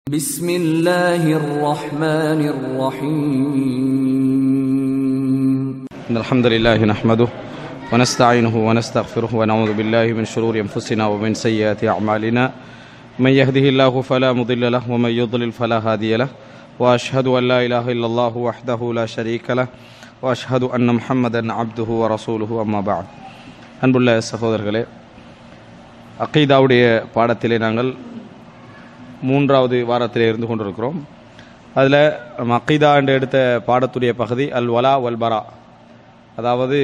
بسم الله الرحمن الرحيم إن الحمد لله نحمده ونستعينه ونستغفره ونعوذ بالله من شرور أنفسنا ومن سيئات أعمالنا من يهده الله فلا مضل له ومن يضلل فلا هادي له وأشهد أن لا إله إلا الله وحده لا شريك له وأشهد أن محمدا عبده ورسوله أما بعد அன்புள்ள சகோதரர்களே அக்கீதாவுடைய பாடத்திலே நாங்கள் மூன்றாவது வாரத்திலே இருந்து கொண்டிருக்கிறோம் அதில் நம்ம அக்கீதா என்று எடுத்த பாடத்துடைய பகுதி அல் வலா வல் பரா அதாவது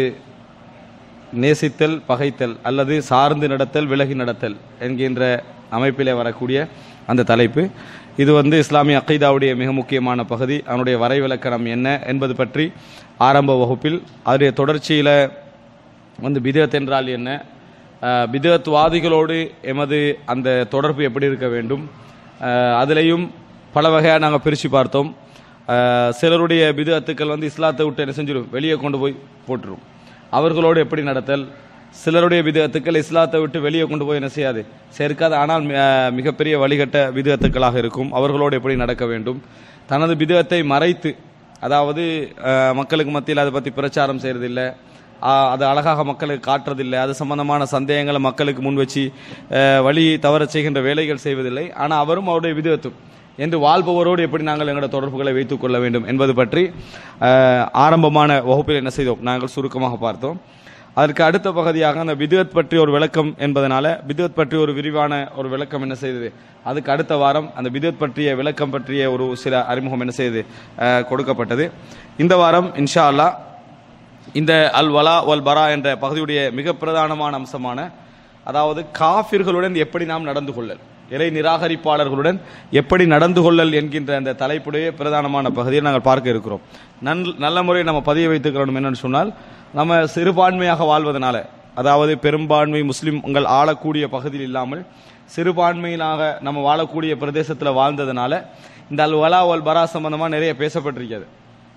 நேசித்தல் பகைத்தல் அல்லது சார்ந்து நடத்தல் விலகி நடத்தல் என்கின்ற அமைப்பிலே வரக்கூடிய அந்த தலைப்பு இது வந்து இஸ்லாமிய அக்கீதாவுடைய மிக முக்கியமான பகுதி அதனுடைய வரைவிலக்கணம் என்ன என்பது பற்றி ஆரம்ப வகுப்பில் அதனுடைய தொடர்ச்சியில் வந்து பிதத் என்றால் என்ன அஹ், பிதத்வாதிகளோடு எமது அந்த தொடர்பு எப்படி இருக்க வேண்டும் அஹ், அதிலையும் பல வகையாக நாங்கள் பிரித்து பார்த்தோம் அஹ், சிலருடைய பிதத்துக்கள் வந்து இஸ்லாத்தை விட்டு என்ன செஞ்சிடும் வெளியே கொண்டு போய் போட்டுரும் அவர்களோடு எப்படி நடத்தல் சிலருடைய விதத்துக்கள் இஸ்லாத்தை விட்டு வெளியே கொண்டு போய் என்ன செய்யாது சேர்க்காது ஆனால் மி- அஹ், மிகப்பெரிய வழிகட்ட விதத்துக்களாக இருக்கும் அவர்களோடு எப்படி நடக்க வேண்டும் தனது விதத்தை மறைத்து அதாவது அஹ், மக்களுக்கு மத்தியில் அதை பற்றி பிரச்சாரம் செய்யறதில்லை ஆஹ் அது அழகாக மக்களுக்கு காட்டுறதில்லை அது சம்பந்தமான சந்தேகங்களை மக்களுக்கு முன் வச்சு ஆஹ் வழி தவற செய்கின்ற வேலைகள் செய்வதில்லை ஆனால் அவரும் அவருடைய விதத்தும் என்று வாழ்பவரோடு எப்படி நாங்கள் எங்களோட தொடர்புகளை வைத்துக் கொள்ள வேண்டும் என்பது பற்றி ஆஹ் ஆரம்பமான வகுப்பில் என்ன செய்தோம் நாங்கள் சுருக்கமாக பார்த்தோம் அதற்கு அடுத்த பகுதியாக அந்த விதுவத் பற்றி ஒரு விளக்கம் என்பதனால விதுவத் பற்றி ஒரு விரிவான ஒரு விளக்கம் என்ன செய்தது அதுக்கு அடுத்த வாரம் அந்த விதுவத் பற்றிய விளக்கம் பற்றிய ஒரு சில அறிமுகம் என்ன செய்தது ஆஹ் கொடுக்கப்பட்டது இந்த வாரம் இன்ஷா அல்லாஹ் இந்த அல் வலா வல் பரா என்ற பகுதியுடைய மிக பிரதானமான அம்சமான அதாவது காஃபிர்களுடன் எப்படி நாம் நடந்து கொள்ளல் இறை நிராகரிப்பாளர்களுடன் எப்படி நடந்து கொள்ளல் என்கின்ற அந்த தலைப்புடைய பிரதானமான பகுதியை நாங்கள் பார்க்க இருக்கிறோம் நன் நல்ல முறையை நம்ம பதிய வைத்துக்கிறோம் என்னன்னு சொன்னால் நம்ம சிறுபான்மையாக வாழ்வதனால அதாவது பெரும்பான்மை முஸ்லிம்கள் ஆளக்கூடிய பகுதியில் இல்லாமல் சிறுபான்மையினாக நம்ம வாழக்கூடிய பிரதேசத்தில் வாழ்ந்ததுனால இந்த அல் வலா வல் பரா சம்பந்தமாக நிறைய பேசப்பட்டிருக்கிறது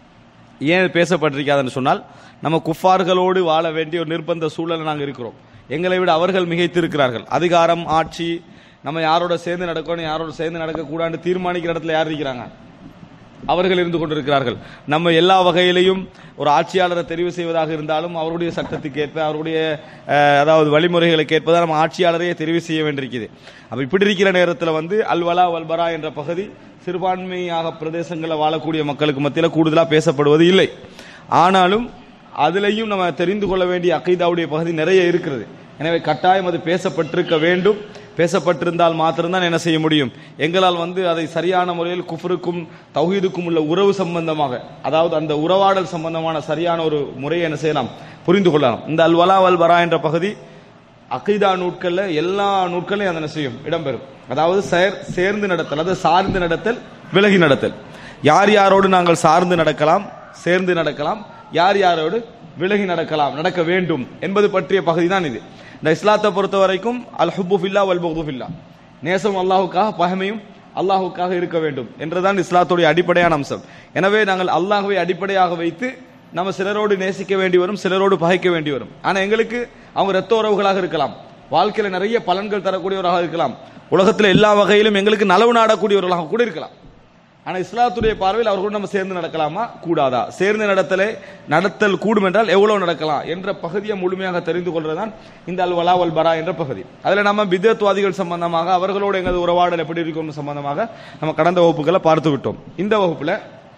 ஏன் இது பேசப்பட்டிருக்காதுன்னு சொன்னால் நம்ம குஃபார்களோடு வாழ வேண்டிய ஒரு நிர்பந்த சூழலில் நாங்கள் இருக்கிறோம் எங்களை விட அவர்கள் மிகைத்திருக்கிறார்கள் அதிகாரம் ஆட்சி நம்ம யாரோட சேர்ந்து நடக்கணும் யாரோட சேர்ந்து நடக்கக்கூடாதுன்னு தீர்மானிக்கிற இடத்துல யார் இருக்கிறாங்க அவர்கள் இருந்து கொண்டிருக்கிறார்கள் நம்ம எல்லா வகையிலையும் ஒரு ஆட்சியாளரை தெரிவு செய்வதாக இருந்தாலும் அவருடைய சட்டத்துக்கு ஏற்ப அவருடைய அஹ், அதாவது வழிமுறைகளுக்கு ஏற்பதான் நம்ம ஆட்சியாளரையே தெரிவு செய்ய வேண்டியிருக்குது அப்ப இப்படி இருக்கிற நேரத்தில் வந்து அல்வலா வல்பரா என்ற பகுதி சிறுபான்மையாக பிரதேசங்களில் வாழக்கூடிய மக்களுக்கு மத்தியில் கூடுதலாக பேசப்படுவது இல்லை ஆனாலும் அதிலையும் நம்ம தெரிந்து கொள்ள வேண்டிய அகைதாவுடைய பகுதி நிறைய இருக்கிறது எனவே கட்டாயம் அது பேசப்பட்டிருக்க வேண்டும் பேசப்பட்டிருந்தால் மாத்திரம்தான் என்ன செய்ய முடியும் எங்களால் வந்து அதை சரியான முறையில் குஃபருக்கும் தௌஹீதுக்கும் உள்ள உறவு சம்பந்தமாக அதாவது அந்த உறவாடல் சம்பந்தமான சரியான ஒரு முறையை என்ன செய்யலாம் புரிந்து கொள்ளலாம் இந்த அல்வலா வல் வரா என்ற பகுதி அகைதா நூட்கள்ல எல்லா நூட்களையும் அது என்ன செய்யும் இடம்பெறும் அதாவது சேர் சேர்ந்து நடத்தல் அதாவது சார்ந்து நடத்தல் விலகி நடத்தல் யார் யாரோடு நாங்கள் சார்ந்து நடக்கலாம் சேர்ந்து நடக்கலாம் யார் யாரோடு விலகி நடக்கலாம் நடக்க வேண்டும் என்பது பற்றிய பகுதி தான் இது இந்த இஸ்லாத்தை பொறுத்த வரைக்கும் அல் ஹுப்பு ஃபில்லா வல் புக்து ஃபில்லா நேசம் அல்லாஹுக்காக பகமையும் அல்லாஹுக்காக இருக்க வேண்டும் என்றுதான் இஸ்லாத்துடைய அடிப்படையான அம்சம் எனவே நாங்கள் அல்லாஹுவை அடிப்படையாக வைத்து நம்ம சிலரோடு நேசிக்க வேண்டி வரும் சிலரோடு பகைக்க வேண்டி வரும் ஆனா எங்களுக்கு அவங்க ரத்த உறவுகளாக இருக்கலாம் வாழ்க்கையில நிறைய பலன்கள் தரக்கூடியவராக இருக்கலாம் உலகத்துல எல்லா வகையிலும் எங்களுக்கு நலவு நாடக்கூடியவர்களாக கூட இருக்கலாம் ஆனா இஸ்லாத்துடைய பார்வையில் அவர்களோடு நம்ம சேர்ந்து நடக்கலாமா கூடாதா சேர்ந்து நடத்தலே நடத்தல் கூடும் என்றால் எவ்வளவு நடக்கலாம் என்ற பகுதியை முழுமையாக தெரிந்து கொள்றதுதான் இந்த அல் வலா வல் பரா என்ற பகுதி அதுல நம்ம பிதத்வாதிகள் சம்பந்தமாக அவர்களோடு எங்களது உறவாடல் எப்படி இருக்கும் சம்பந்தமாக நம்ம கடந்த வகுப்புகளை பார்த்து விட்டோம் இந்த வகுப்புல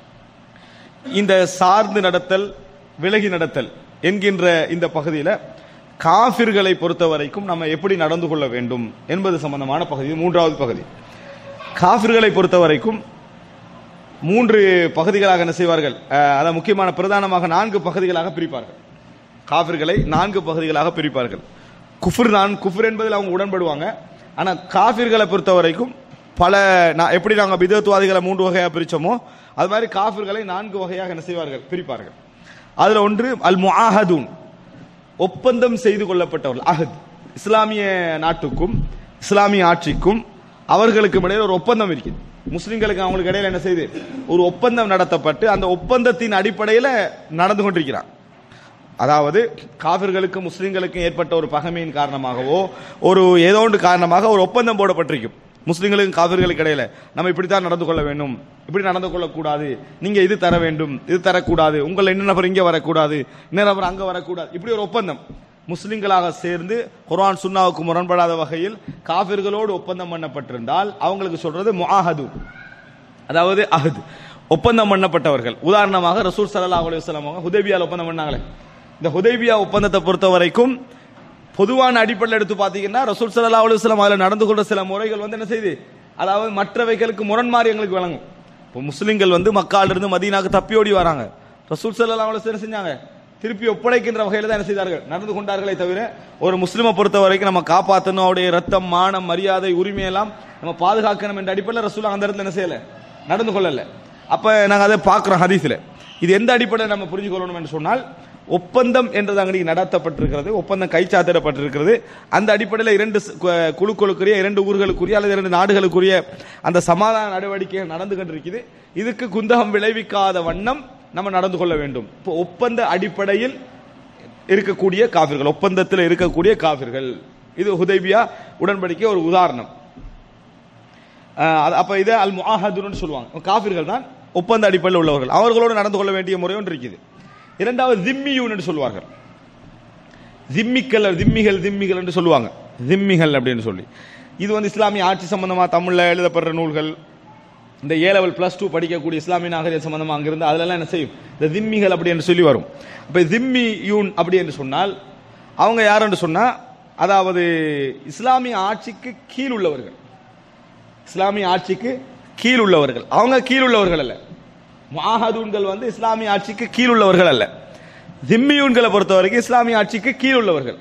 இந்த சார்ந்து நடத்தல் விலகி நடத்தல் என்கின்ற இந்த பகுதியில காபிர்களை பொறுத்த வரைக்கும் நம்ம எப்படி நடந்து கொள்ள வேண்டும் என்பது சம்பந்தமான பகுதி மூன்றாவது பகுதி காபிர்களை பொறுத்த வரைக்கும் மூன்று பகுதிகளாக என்ன செய்வார்கள் அஹ், அதாவது முக்கியமான பிரதானமாக நான்கு பகுதிகளாக பிரிப்பார்கள் காபிர்களை நான்கு பகுதிகளாக பிரிப்பார்கள் குஃபர் நான் குஃபர் என்பதில் அவங்க உடன்படுவாங்க ஆனா காபிர்களை பொறுத்த வரைக்கும் பல நா- எப்படி நாங்க பிதத்துவாதிகளை மூன்று வகையாக பிரிச்சோமோ அது மாதிரி காபிர்களை நான்கு வகையாக என்ன செய்வார்கள் பிரிப்பார்கள் அதுல ஒன்று அல் முஆஹதூன் ஒப்பந்தம் செய்து கொள்ளப்பட்டவர்கள் அஹத் இஸ்லாமிய நாட்டுக்கும் இஸ்லாமிய ஆட்சிக்கும் அவர்களுக்கு இடையில ஒரு ஒப்பந்தம் இருக்குது முஸ்லிம்களுக்கு அவங்களுக்கு இடையில என்ன செய்யுது ஒரு ஒப்பந்தம் நடத்தப்பட்டு அந்த ஒப்பந்தத்தின் அடிப்படையில் நடந்து கொண்டிருக்கிறான் அதாவது காபிர்களுக்கும் முஸ்லிம்களுக்கும் ஏற்பட்ட ஒரு பகைமையின் காரணமாகவோ ஒரு ஏதோ ஒன்று காரணமாக ஒரு ஒப்பந்தம் போடப்பட்டிருக்கும் முஸ்லிம்களுக்கும் காவிர்களுக்கு இடையில நம்ம இப்படித்தான் நடந்து கொள்ள வேண்டும் இப்படி நடந்து கொள்ளக்கூடாது நீங்க இது தர வேண்டும் இது தரக்கூடாது உங்களை இன்ன நபர் இங்க வரக்கூடாது இன்ன நபர் அங்க வரக்கூடாது இப்படி ஒரு ஒப்பந்தம் முஸ்லிம்களாக சேர்ந்து குர்ஆன் சுன்னாவுக்கு முரண்படாத வகையில் காபிர்களோடு ஒப்பந்தம் பண்ணப்பட்டிருந்தால் அவங்களுக்கு சொல்றது முஆஹது அதாவது அஹத் ஒப்பந்தம் பண்ணப்பட்டவர்கள் உதாரணமாக ரசூல் ஸல்லல்லாஹு அலைஹி வஸல்லம் அவங்க ஹுதைபியால ஒப்பந்தம் பண்ணாங்களே இந்த ஹுதைபியா ஒப்பந்தத்தை பொறுத்த வரைக்கும் பொதுவான அடிப்படையில் எடுத்து பார்த்தீங்கன்னா ரசூல் ஸல்லல்லாஹு அலைஹி வஸல்லம் அதில் நடந்து கொண்ட சில முறைகள் வந்து என்ன செய்யுது அதாவது மற்றவைகளுக்கு முரண்மாறி எங்களுக்கு வழங்கும் இப்போ முஸ்லிம்கள் வந்து மக்கால இருந்து மதீனாக்கு தப்பி ஓடி வராங்க ரசூல் ஸல்லல்லாஹு அலைஹி வஸல்லம் என்ன செஞ்சாங்க திருப்பி ஒப்படைக்கின்ற வகையில் தான் என்ன செய்தார்கள் நடந்து கொண்டார்களே தவிர ஒரு முஸ்லிமை பொறுத்த வரைக்கும் நம்ம காப்பாற்றணும் அவருடைய ரத்தம் மானம் மரியாதை உரிமையெல்லாம் நம்ம பாதுகாக்கணும் என்ற அடிப்படையில் ரசூல் அந்த இடத்துல என்ன செய்யல நடந்து கொள்ளல அப்ப நாங்க அதை பார்க்கிறோம் ஹதீஸ்ல இது எந்த அடிப்படையில் நம்ம புரிஞ்சு கொள்ளணும் என்று சொன்னால் ஒப்பந்தம் என்றது அங்கே நடத்தப்பட்டிருக்கிறது ஒப்பந்தம் கைச்சாத்திடப்பட்டிருக்கிறது அந்த அடிப்படையில் இரண்டு ஸ்- கு- குழுக்களுக்குரிய இரண்டு ஊர்களுக்குரிய அல்லது இரண்டு நாடுகளுக்குரிய அந்த சமாதான நடவடிக்கைகள் நடந்து கொண்டிருக்குது இதுக்கு குந்தகம் விளைவிக்காத வண்ணம் நம்ம நடந்து கொள்ள வேண்டும் இப்போ ஒப்பந்த அடிப்படையில் இருக்கக்கூடிய காபிர்கள் ஒப்பந்தத்தில் இருக்கக்கூடிய காபிர்கள் இது ஹுதைபியா உடன்படிக்கை ஒரு உதாரணம் அஹ் அது- அப்ப இதை அல் முஆஹதுன்னு சொல்லுவாங்க காபிர்கள் தான் ஒப்பந்த அடிப்படையில் உள்ளவர்கள் அவர்களோடு நடந்து கொள்ள வேண்டிய முறை ஒன்று இருக்குது இரண்டாவது திம்மியூன் என்று சொல்வார்கள் திம்மிக்கல் திம்மிகள் திம்மிகள் என்று சொல்லுவாங்க திம்மிகள் அப்படின்னு சொல்லி இது வந்து இஸ்லாமிய ஆட்சி சம்பந்தமா தமிழ்ல எழுதப்படுற நூல்கள் இந்த ஏ லெவல் பிளஸ் டூ படிக்கக்கூடிய இஸ்லாமிய நாகரிக சம்பந்தமா அங்கிருந்து அதெல்லாம் என்ன செய்யும் இந்த திம்மிகள் அப்படி என்று சொல்லி வரும் அப்ப திம்மி யூன் அப்படி என்று சொன்னால் அவங்க யார் என்று சொன்னா அதாவது இஸ்லாமிய ஆட்சிக்கு கீழ் உள்ளவர்கள் இஸ்லாமிய ஆட்சிக்கு கீழ் உள்ளவர்கள் அவங்க கீழ் உள்ளவர்கள் அல்ல முஆஹதூன்கள் வந்து இஸ்லாமிய ஆட்சிக்கு கீழ் உள்ளவர்கள் அல்ல திம்மியூன்களை பொறுத்த வரைக்கும் இஸ்லாமிய ஆட்சிக்கு கீழ் உள்ளவர்கள்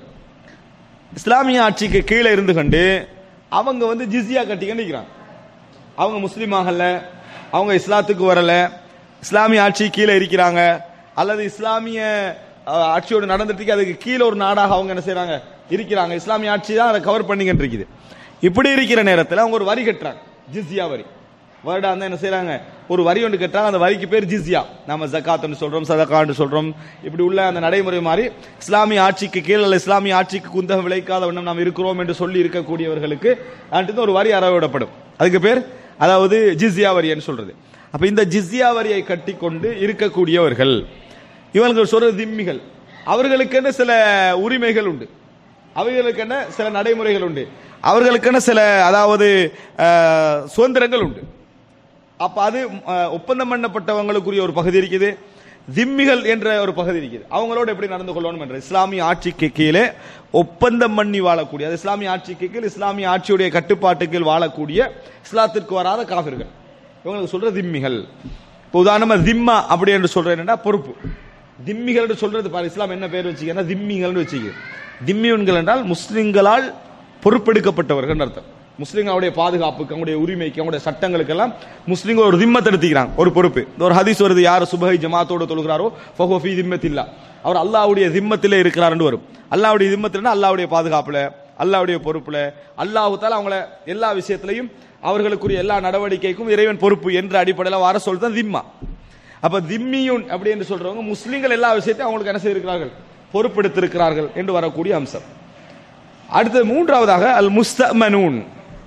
இஸ்லாமிய ஆட்சிக்கு கீழே இருந்து கொண்டு அவங்க வந்து ஜிஸியா கட்டிக்கிட்டு நிற்கிறாங்க அவங்க முஸ்லீம் ஆகல அவங்க இஸ்லாத்துக்கு வரல இஸ்லாமிய ஆட்சி கீழே இருக்கிறாங்க அல்லது இஸ்லாமிய அஹ், ஆட்சியோடு நடந்துட்டு இருக்கு, அதுக்கு கீழே ஒரு நாடாக அவங்க என்ன செய்றாங்க இருக்கிறாங்க இஸ்லாமிய ஆட்சி தான் அதை கவர் பண்ணிக்கிட்டு இருக்குது இப்படி இருக்கிற நேரத்தில் அவங்க ஒரு வரி கட்டுறாங்க ஜிஸ்யா வரி வருடா இருந்தா என்ன செய்றாங்க ஒரு வரி ஒன்று கட்டுறாங்க அந்த வரிக்கு பேர் ஜிஸ்யா நம்ம ஜக்காத்னு சொல்றோம் சதகான்னு சொல்றோம் இப்படி உள்ள அந்த நடைமுறை மாதிரி இஸ்லாமிய ஆட்சிக்கு கீழ் அல்ல இஸ்லாமிய ஆட்சிக்கு குந்தகம் விளைக்காத வண்ணம் நாம் இருக்கிறோம் என்று சொல்லி இருக்கக்கூடியவர்களுக்கு அதுக்கு ஒரு வரி அறவிடப்படும் அதுக்கு பேர் அதாவது ஜிஸ்யா வரியன்னு சொல்றது அப்ப இந்த ஜிஸ்யா வரியை கட்டி கொண்டு இருக்கக்கூடியவர்கள் இவர்கள் சொல்றது திம்மிகள் அவர்களுக்கென சில உரிமைகள் உண்டு அவைகளுக்கென சில நடைமுறைகள் உண்டு அவர்களுக்கென சில அதாவது அஹ், சுதந்திரங்கள் உண்டு அப்ப அது அஹ், ஒப்பந்தம் பண்ணப்பட்டவங்களுக்குரிய ஒரு பகுதி இருக்குது திம்மிகள் என்ற ஒரு பகுதி இருக்குது அவங்களோட எப்படி நடந்து கொள்ளணும் என்ற இஸ்லாமிய ஆட்சிக்கு கீழே ஒப்பந்தம் பண்ணி வாழக்கூடிய அது இஸ்லாமிய ஆட்சிக்கு கீழ் இஸ்லாமிய ஆட்சியுடைய கட்டுப்பாட்டு கீழ் வாழக்கூடிய இஸ்லாத்திற்கு வராத காபிர்கள் இவங்களுக்கு சொல்ற திம்மிகள் இப்போ உதாரணமா திம்மா அப்படி என்று சொல்றது என்னன்னா பொறுப்பு திம்மிகள் என்று சொல்றது பாரு இஸ்லாம் என்ன பேர் வச்சுக்கன்னா திம்மிகள்னு வச்சுக்க திம்மியன்கள் என்றால் முஸ்லிம்களால் பொறுப்பெடுக்கப்பட்டவர்கள் அர்த்தம் முஸ்லிம்களுடைய பாதுகாப்புக்கு அவங்களுடைய உரிமைக்கு அவங்களுடைய சட்டங்களுக்கெல்லாம் முஸ்லிம்கள் ஒரு திம்மத்தை எடுத்துக்கிறாங்க ஒரு பொறுப்பு இந்த ஒரு ஹதீஸ் வருது யார் சுபஹை ஜமாத்தோடு தொழுகிறாரோ ஃபஹோஃபி திம்மத்தில்லா அவர் அல்லாஹ்வுடைய திம்மத்திலே இருக்கிறார்னு வரும் அல்லாஹ்வுடைய திம்மத்தில்னா அல்லாஹ்வுடைய பாதுகாப்புல அல்லாஹ்வுடைய பொறுப்புல அல்லாஹ் தால அவங்கள எல்லா விஷயத்திலையும் அவர்களுக்குரிய எல்லா நடவடிக்கைக்கும் இறைவன் பொறுப்பு என்ற அடிப்படையில் வர சொல்றது தான் திம்மா அப்ப திம்மியூன் அப்படி என்று சொல்றவங்க முஸ்லிம்கள் எல்லா விஷயத்தையும் அவங்களுக்கு என்ன செய்திருக்கிறார்கள் பொறுப்பெடுத்திருக்கிறார்கள் என்று வரக்கூடிய அம்சம் அடுத்து மூன்றாவதாக அல் முஸ்தமனூன்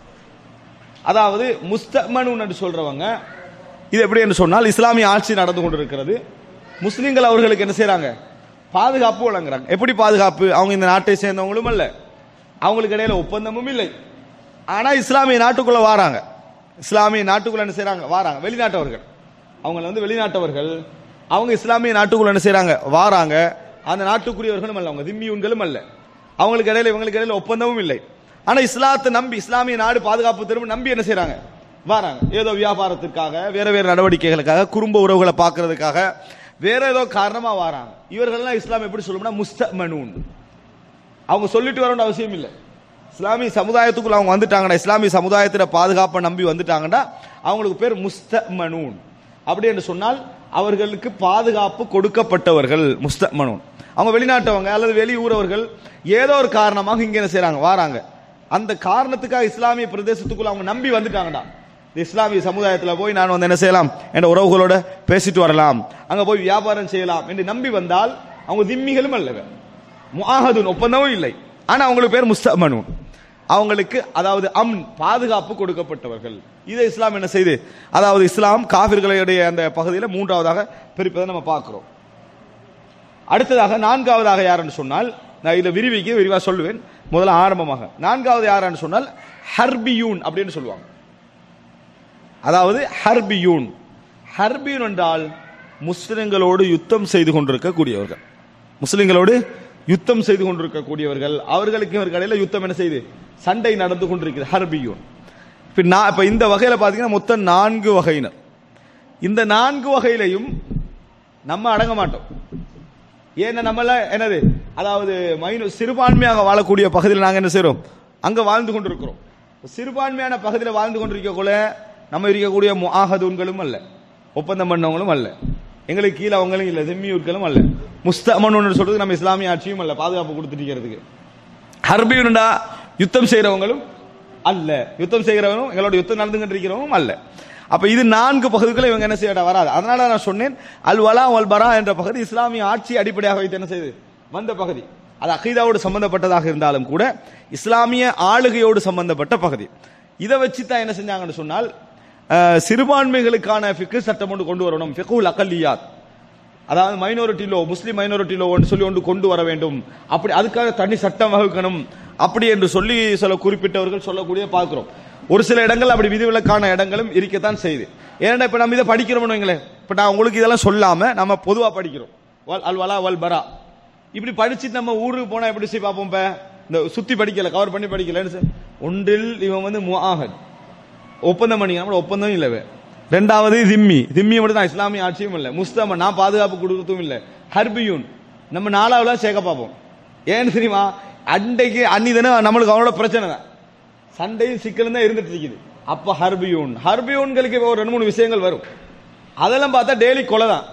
அதாவது முஸ்தமனூன் என்று சொல்றவங்க இது எப்படி என்று சொன்னால் இஸ்லாமிய ஆட்சி நடந்து கொண்டிருக்கிறது முஸ்லிம்கள் அவர்களுக்கு என்ன செய்றாங்க பாதுகாப்பு வழங்குறாங்க எப்படி பாதுகாப்பு அவங்க இந்த நாட்டை சேர்ந்தவங்களும் அல்ல அவங்களுக்கு இடையில ஒப்பந்தமும் இல்லை ஆனா இஸ்லாமிய நாட்டுக்குள்ள வாராங்க இஸ்லாமிய நாட்டுக்குள்ள என்ன செய்றாங்க வாராங்க வெளிநாட்டவர்கள் அவங்க வந்து வெளிநாட்டவர்கள் அவங்க இஸ்லாமிய நாட்டுக்குள்ள என்ன செய்றாங்க வாராங்க அந்த நாட்டுக்குரியவர்களும் அல்ல அவங்க திம்மியூன்களும் அல்ல அவங்களுக்கு இடையில இவங்களுக்கு இடையில ஒப்பந்தமும் இல்லை ஆனா இஸ்லாத்தை நம்பி இஸ்லாமிய நாடு பாதுகாப்பு திரும்ப நம்பி என்ன செய்றாங்க வராங்க ஏதோ வியாபாரத்திற்காக வேற வேற நடவடிக்கைகளுக்காக குடும்ப உறவுகளை பார்க்கறதுக்காக வேற ஏதோ காரணமா வராங்க இவர்கள்லாம் இஸ்லாம் எப்படி சொல்லணும்னா முஸ்தமனூன் அவங்க சொல்லிட்டு வரணும்னு அவசியம் இல்லை இஸ்லாமிய சமுதாயத்துக்குள்ள அவங்க வந்துட்டாங்கன்னா இஸ்லாமிய சமுதாயத்தின பாதுகாப்பை நம்பி வந்துட்டாங்கன்னா அவங்களுக்கு பேர் முஸ்தமனூன் அப்படி என்று சொன்னால் அவர்களுக்கு பாதுகாப்பு கொடுக்கப்பட்டவர்கள் முஸ்தமனூன் அவங்க வெளிநாட்டவங்க அல்லது வெளியூரவர்கள் ஏதோ ஒரு காரணமாக இங்க என்ன செய்றாங்க வாராங்க அந்த காரணத்துக்காக இஸ்லாமிய பிரதேசத்துக்குள்ள அவங்க நம்பி வந்துட்டாங்கடா இந்த இஸ்லாமிய சமுதாயத்தில் போய் நான் வந்து என்ன செய்யலாம் என்ற உறவுகளோட பேசிட்டு வரலாம் அங்க போய் வியாபாரம் செய்யலாம் என்று நம்பி வந்தால் அவங்க திம்மிகளும் அல்லவ முஆஹதுன் ஒப்பந்தமும் இல்லை ஆனா அவங்களுக்கு பேர் முஸ்தமனூன் அவங்களுக்கு அதாவது அம் பாதுகாப்பு கொடுக்கப்பட்டவர்கள் இதை இஸ்லாம் என்ன செய்து அதாவது இஸ்லாம் காபிர்களுடைய அந்த பகுதியில் மூன்றாவதாக பிரிப்பதை நம்ம பார்க்கிறோம் அடுத்ததாக நான்காவதாக யாருன்னு சொன்னால் நான் இதில் விரிவிக்க விரிவாக சொல்லுவேன் முதல்ல ஆரம்பமாக நான்காவது யாருன்னு சொன்னால் ஹர்பியூன் அப்படின்னு சொல்லுவாங்க அதாவது ஹர்பியூன் ஹர்பியூன் என்றால் முஸ்லிம்களோடு யுத்தம் செய்து கொண்டிருக்கக்கூடியவர்கள் முஸ்லிம்களோடு யுத்தம் செய்து கொண்டிருக்கக்கூடியவர்கள் அவர்களுக்கு இவருக்கு இடையில யுத்தம் என்ன செய்து சண்டை நடந்து கொண்டிருக்கிறது ஹர்பியூன் இப்ப நான் இப்ப இந்த வகையில பாத்தீங்கன்னா மொத்தம் நான்கு வகையினர் இந்த நான்கு வகையிலையும் நம்ம அடங்க மாட்டோம் ஏன்னா நம்மள என்னது அதாவது மைனு சிறுபான்மையாக வாழக்கூடிய பகுதியில் நாங்க என்ன செய்றோம் அங்க வாழ்ந்து கொண்டிருக்கிறோம் சிறுபான்மையான பகுதியில் வாழ்ந்து கொண்டிருக்கக்குள்ள நம்ம இருக்கக்கூடிய முஆஹதூன்களும் அல்ல ஒப்பந்தம் பண்ணவங்களும் அல்ல எங்களுக்கு கீழே அவங்களும் இல்ல திம்மியூர்களும் அல்ல முஸ்தமன் சொல்றது நம்ம இஸ்லாமிய ஆட்சியும் அல்ல பாதுகாப்பு கொடுத்துட்டு இருக்கிறதுக்கு ஹர்பியுண்டா யுத்தம் செய்யறவங்களும் அல்ல யுத்தம் செய்கிறவனும் எங்களோட யுத்தம் நடந்துகிட்டு இருக்கிறவனும் அல்ல அப்ப இது நான்கு பகுதிகளை இவங்க என்ன செய்ய வராது அதனால நான் சொன்னேன் அல் வலா வல் பரா என்ற பகுதி இஸ்லாமிய ஆட்சி அடிப்படையாக வைத்து என்ன செய்யுது வந்த பகுதி அது அகீதாவோடு சம்பந்தப்பட்டதாக இருந்தாலும் கூட இஸ்லாமிய ஆளுகையோடு சம்பந்தப்பட்ட பகுதி இதை வச்சு தான் என்ன செஞ்சாங்கன்னு சொன்னால் அஹ், சிறுபான்மைகளுக்கான ஃபிக்கு சட்டம் ஒன்று கொண்டு வரணும் ஃபிகுல் அகல்லியாத் அதாவது மைனாரிட்டி லோ முஸ்லீம் மைனாரிட்டி லோ சொல்லி ஒன்று கொண்டு வர வேண்டும் அப்படி அதுக்காக தனி சட்டம் வகுக்கணும் அப்படி என்று சொல்லி சில குறிப்பிட்டவர்கள் சொல்லக்கூடிய பார்க்கிறோம் ஒரு சில இடங்கள் அப்படி விதிவிலக்கான இடங்களும் இருக்கத்தான் செய்யுது ஏன்னா இப்ப நம்ம இதை படிக்கிறோம்னு வைங்களேன் இப்ப நான் உங்களுக்கு இதெல்லாம் சொல்லாம நம்ம பொதுவா படிக்கிறோம் வல் அல் வலா வல் பரா இப்படி படிச்சுட்டு நம்ம ஊருக்கு போனா எப்படி செய்ய பார்ப்போம் இப்ப இந்த சுத்தி படிக்கல கவர் பண்ணி படிக்கலன்னு சொ- ஒன்றில் இவன் வந்து முஆஹத் ஒப்பந்தம் பண்ணி நம்ம ஒப்பந்தம் இல்லவே ரெண்டாவது திம்மி திம்மி மட்டும் தான் இஸ்லாமிய ஆட்சியும் இல்லை முஸ்தம நான் பாதுகாப்பு கொடுக்கறதும் இல்லை ஹர்பியூன் நம்ம நாலாவது சேர்க்க பார்ப்போம் ஏன்னு தெரியுமா அன்றைக்கு அன்னி தானே நம்மளுக்கு அவனோட பிரச்சனை தான் சண்டையும் சிக்கலும் தான் இருந்துட்டு இருக்குது அப்ப ஹர்பியூன் ஹர்பியூன்களுக்கு இப்போ ஒரு ரெண்டு மூணு விஷயங்கள் வரும் அதெல்லாம் பார்த்தா டெய்லி கொலை தான்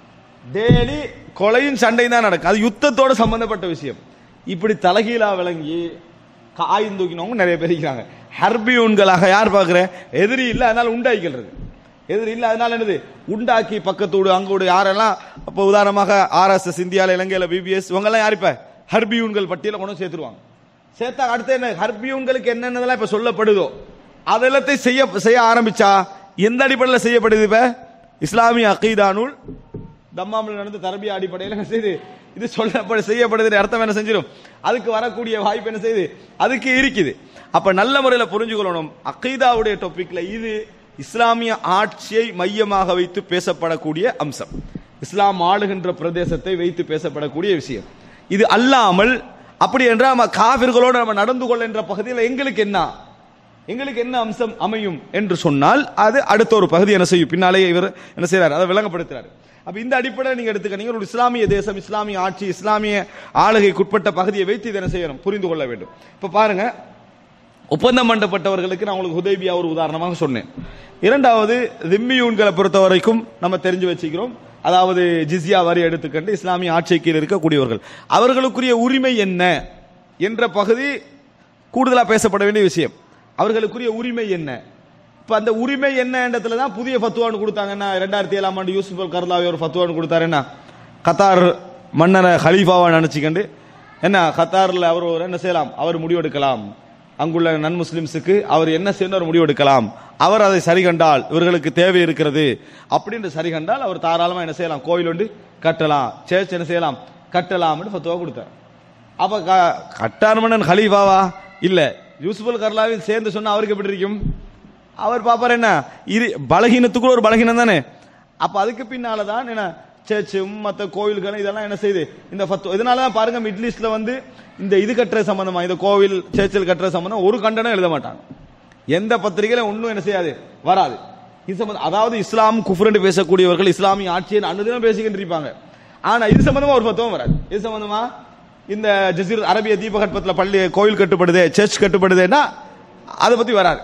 டெய்லி கொலையும் சண்டையும் தான் நடக்கும் அது யுத்தத்தோட சம்பந்தப்பட்ட விஷயம் இப்படி தலகீழா விளங்கி காயும் தூக்கினவங்க நிறைய பேர் இருக்கிறாங்க ஹர்பியூன்களாக யார் பார்க்குற எதிரி இல்லை அதனால உண்டாக்கிக்கிறது எதிரி இல்லை அதனால என்னது உண்டாக்கி பக்கத்தோடு அங்கோடு யாரெல்லாம் இப்போ உதாரணமாக ஆர்எஸ்எஸ் இந்தியாவில் இலங்கையில் பிபிஎஸ் இவங்கெல்லாம் யார் இப்ப ஹர்பியூன்கள் பட்டியல கொண்டு வந்து சேர்த்துருவாங்க சேர்த்தா அடுத்து என்ன ஹர்பியூன்களுக்கு என்னென்னதெல்லாம் இப்ப சொல்லப்படுதோ அதெல்லாத்தையும் செய்ய செய்ய ஆரம்பிச்சா எந்த அடிப்படையில் செய்யப்படுது இப்ப இஸ்லாமிய அகீதா நூல் தம்மாமில் நடந்த தரபியா அடிப்படையில் என்ன செய்யுது இது சொல்லப்பட செய்யப்படுது அர்த்தம் என்ன செஞ்சிடும் அதுக்கு வரக்கூடிய வாய்ப்பு என்ன செய்யுது அதுக்கு இருக்குது அப்ப நல்ல முறையில் புரிஞ்சுக்கொள்ளணும் அகீதாவுடைய டாபிக்ல இது இஸ்லாமிய ஆட்சியை மையமாக வைத்து பேசப்படக்கூடிய அம்சம் இஸ்லாம் ஆளுகின்ற பிரதேசத்தை வைத்து பேசப்படக்கூடிய விஷயம் இது அல்லாமல் அப்படி என்றால் நம்ம காவிர்களோடு நம்ம நடந்து கொள்ள என்ற பகுதியில் எங்களுக்கு என்ன எங்களுக்கு என்ன அம்சம் அமையும் என்று சொன்னால் அது அடுத்த ஒரு பகுதி என்ன செய்யும் பின்னாலேயே இவர் என்ன செய்றாரு அதை விளங்கப்படுத்துறாரு அப்ப இந்த அடிப்படையில் நீங்க எடுத்துக்க ஒரு இஸ்லாமிய தேசம் இஸ்லாமிய ஆட்சி இஸ்லாமிய ஆளுகைக்குட்பட்ட பகுதியை வைத்து இதை என்ன செய்யணும் புரிந்து கொள்ள வேண்டும் இப்ப பாருங்க ஒப்பந்தம் பண்ணப்பட்டவர்களுக்கு நான் உங்களுக்கு உதவியா ஒரு உதாரணமாக சொன்னேன் இரண்டாவது திம்மியூன்களை பொறுத்த வரைக்கும் நம்ம தெரிஞ்சு வச்சுக்கிறோம் அதாவது ஜிஸ்யா வரி எடுத்துக்கொண்டு இஸ்லாமிய ஆட்சி கீழ் இருக்கக்கூடியவர்கள் அவர்களுக்குரிய உரிமை என்ன என்ற பகுதி கூடுதலா பேசப்பட வேண்டிய விஷயம் அவர்களுக்குரிய உரிமை என்ன இப்ப அந்த உரிமை என்னன்றதுல தான் புதிய ஃபத்துவான்னு கொடுத்தாங்கன்னா ரெண்டாயிரத்தி ஏழாம் ஆண்டு யூசுப் அல் கர்லாவி ஒரு ஃபத்துவான்னு கொடுத்தாரு என்ன கத்தார் மன்னரை ஹலீஃபாவா நினைச்சுக்கண்டு என்ன கத்தார்ல அவர் ஒரு என்ன செய்யலாம் அவர் முடிவெடுக்கலாம் அங்குள்ள நன் முஸ்லிம்ஸுக்கு அவர் என்ன செய்யணும் அவர் முடிவெடுக்கலாம் அவர் அதை சரி கண்டால் இவர்களுக்கு தேவை இருக்கிறது அப்படின்னு சரி கண்டால் அவர் தாராளமா என்ன செய்யலாம் கோயில் ஒன்று கட்டலாம் சேர்ச் என்ன செய்யலாம் கட்டலாம்னு ஃபத்துவா கொடுத்தார் அப்ப க- கட்டார் மன்னன் ஹலீஃபாவா இல்ல யூசுஃபுல் கர்லாவில் சேர்ந்து சொன்னா அவருக்கு எப்படி இருக்கும் அவர் பாப்பார் என்ன இரு பலகீனத்துக்குள்ள ஒரு பலகீனம் தானே அப்ப அதுக்கு பின்னால தான் என்ன சர்ச்சும் மற்ற கோவில்களும் இதெல்லாம் என்ன செய்யுது இந்த ஃபத்து இதனால தான் பாருங்க மிடில் ஈஸ்ட்ல வந்து இந்த இது கட்டுற சம்பந்தமா இந்த கோவில் சர்ச்சில் கட்டுற சம்பந்தம் ஒரு கண்டனம் எழுத மாட்டாங்க எந்த பத்திரிகையில ஒன்றும் என்ன செய்யாது வராது இது சம்பந்தம் அதாவது இஸ்லாம் குஃப்ரெண்டு பேசக்கூடியவர்கள் இஸ்லாமிய ஆட்சியை அனுதினம் பேசிக்கிட்டு இருப்பாங்க ஆனா இது சம்பந்தமா ஒரு பத்துவம் வராது இது சம்பந்தமா இந்த ஜசீர் அரபிய தீபகற்பத்துல பள்ளி கோயில் கட்டுப்படுது சர்ச் கட்டுப்படுதுன்னா அதை பத்தி வராது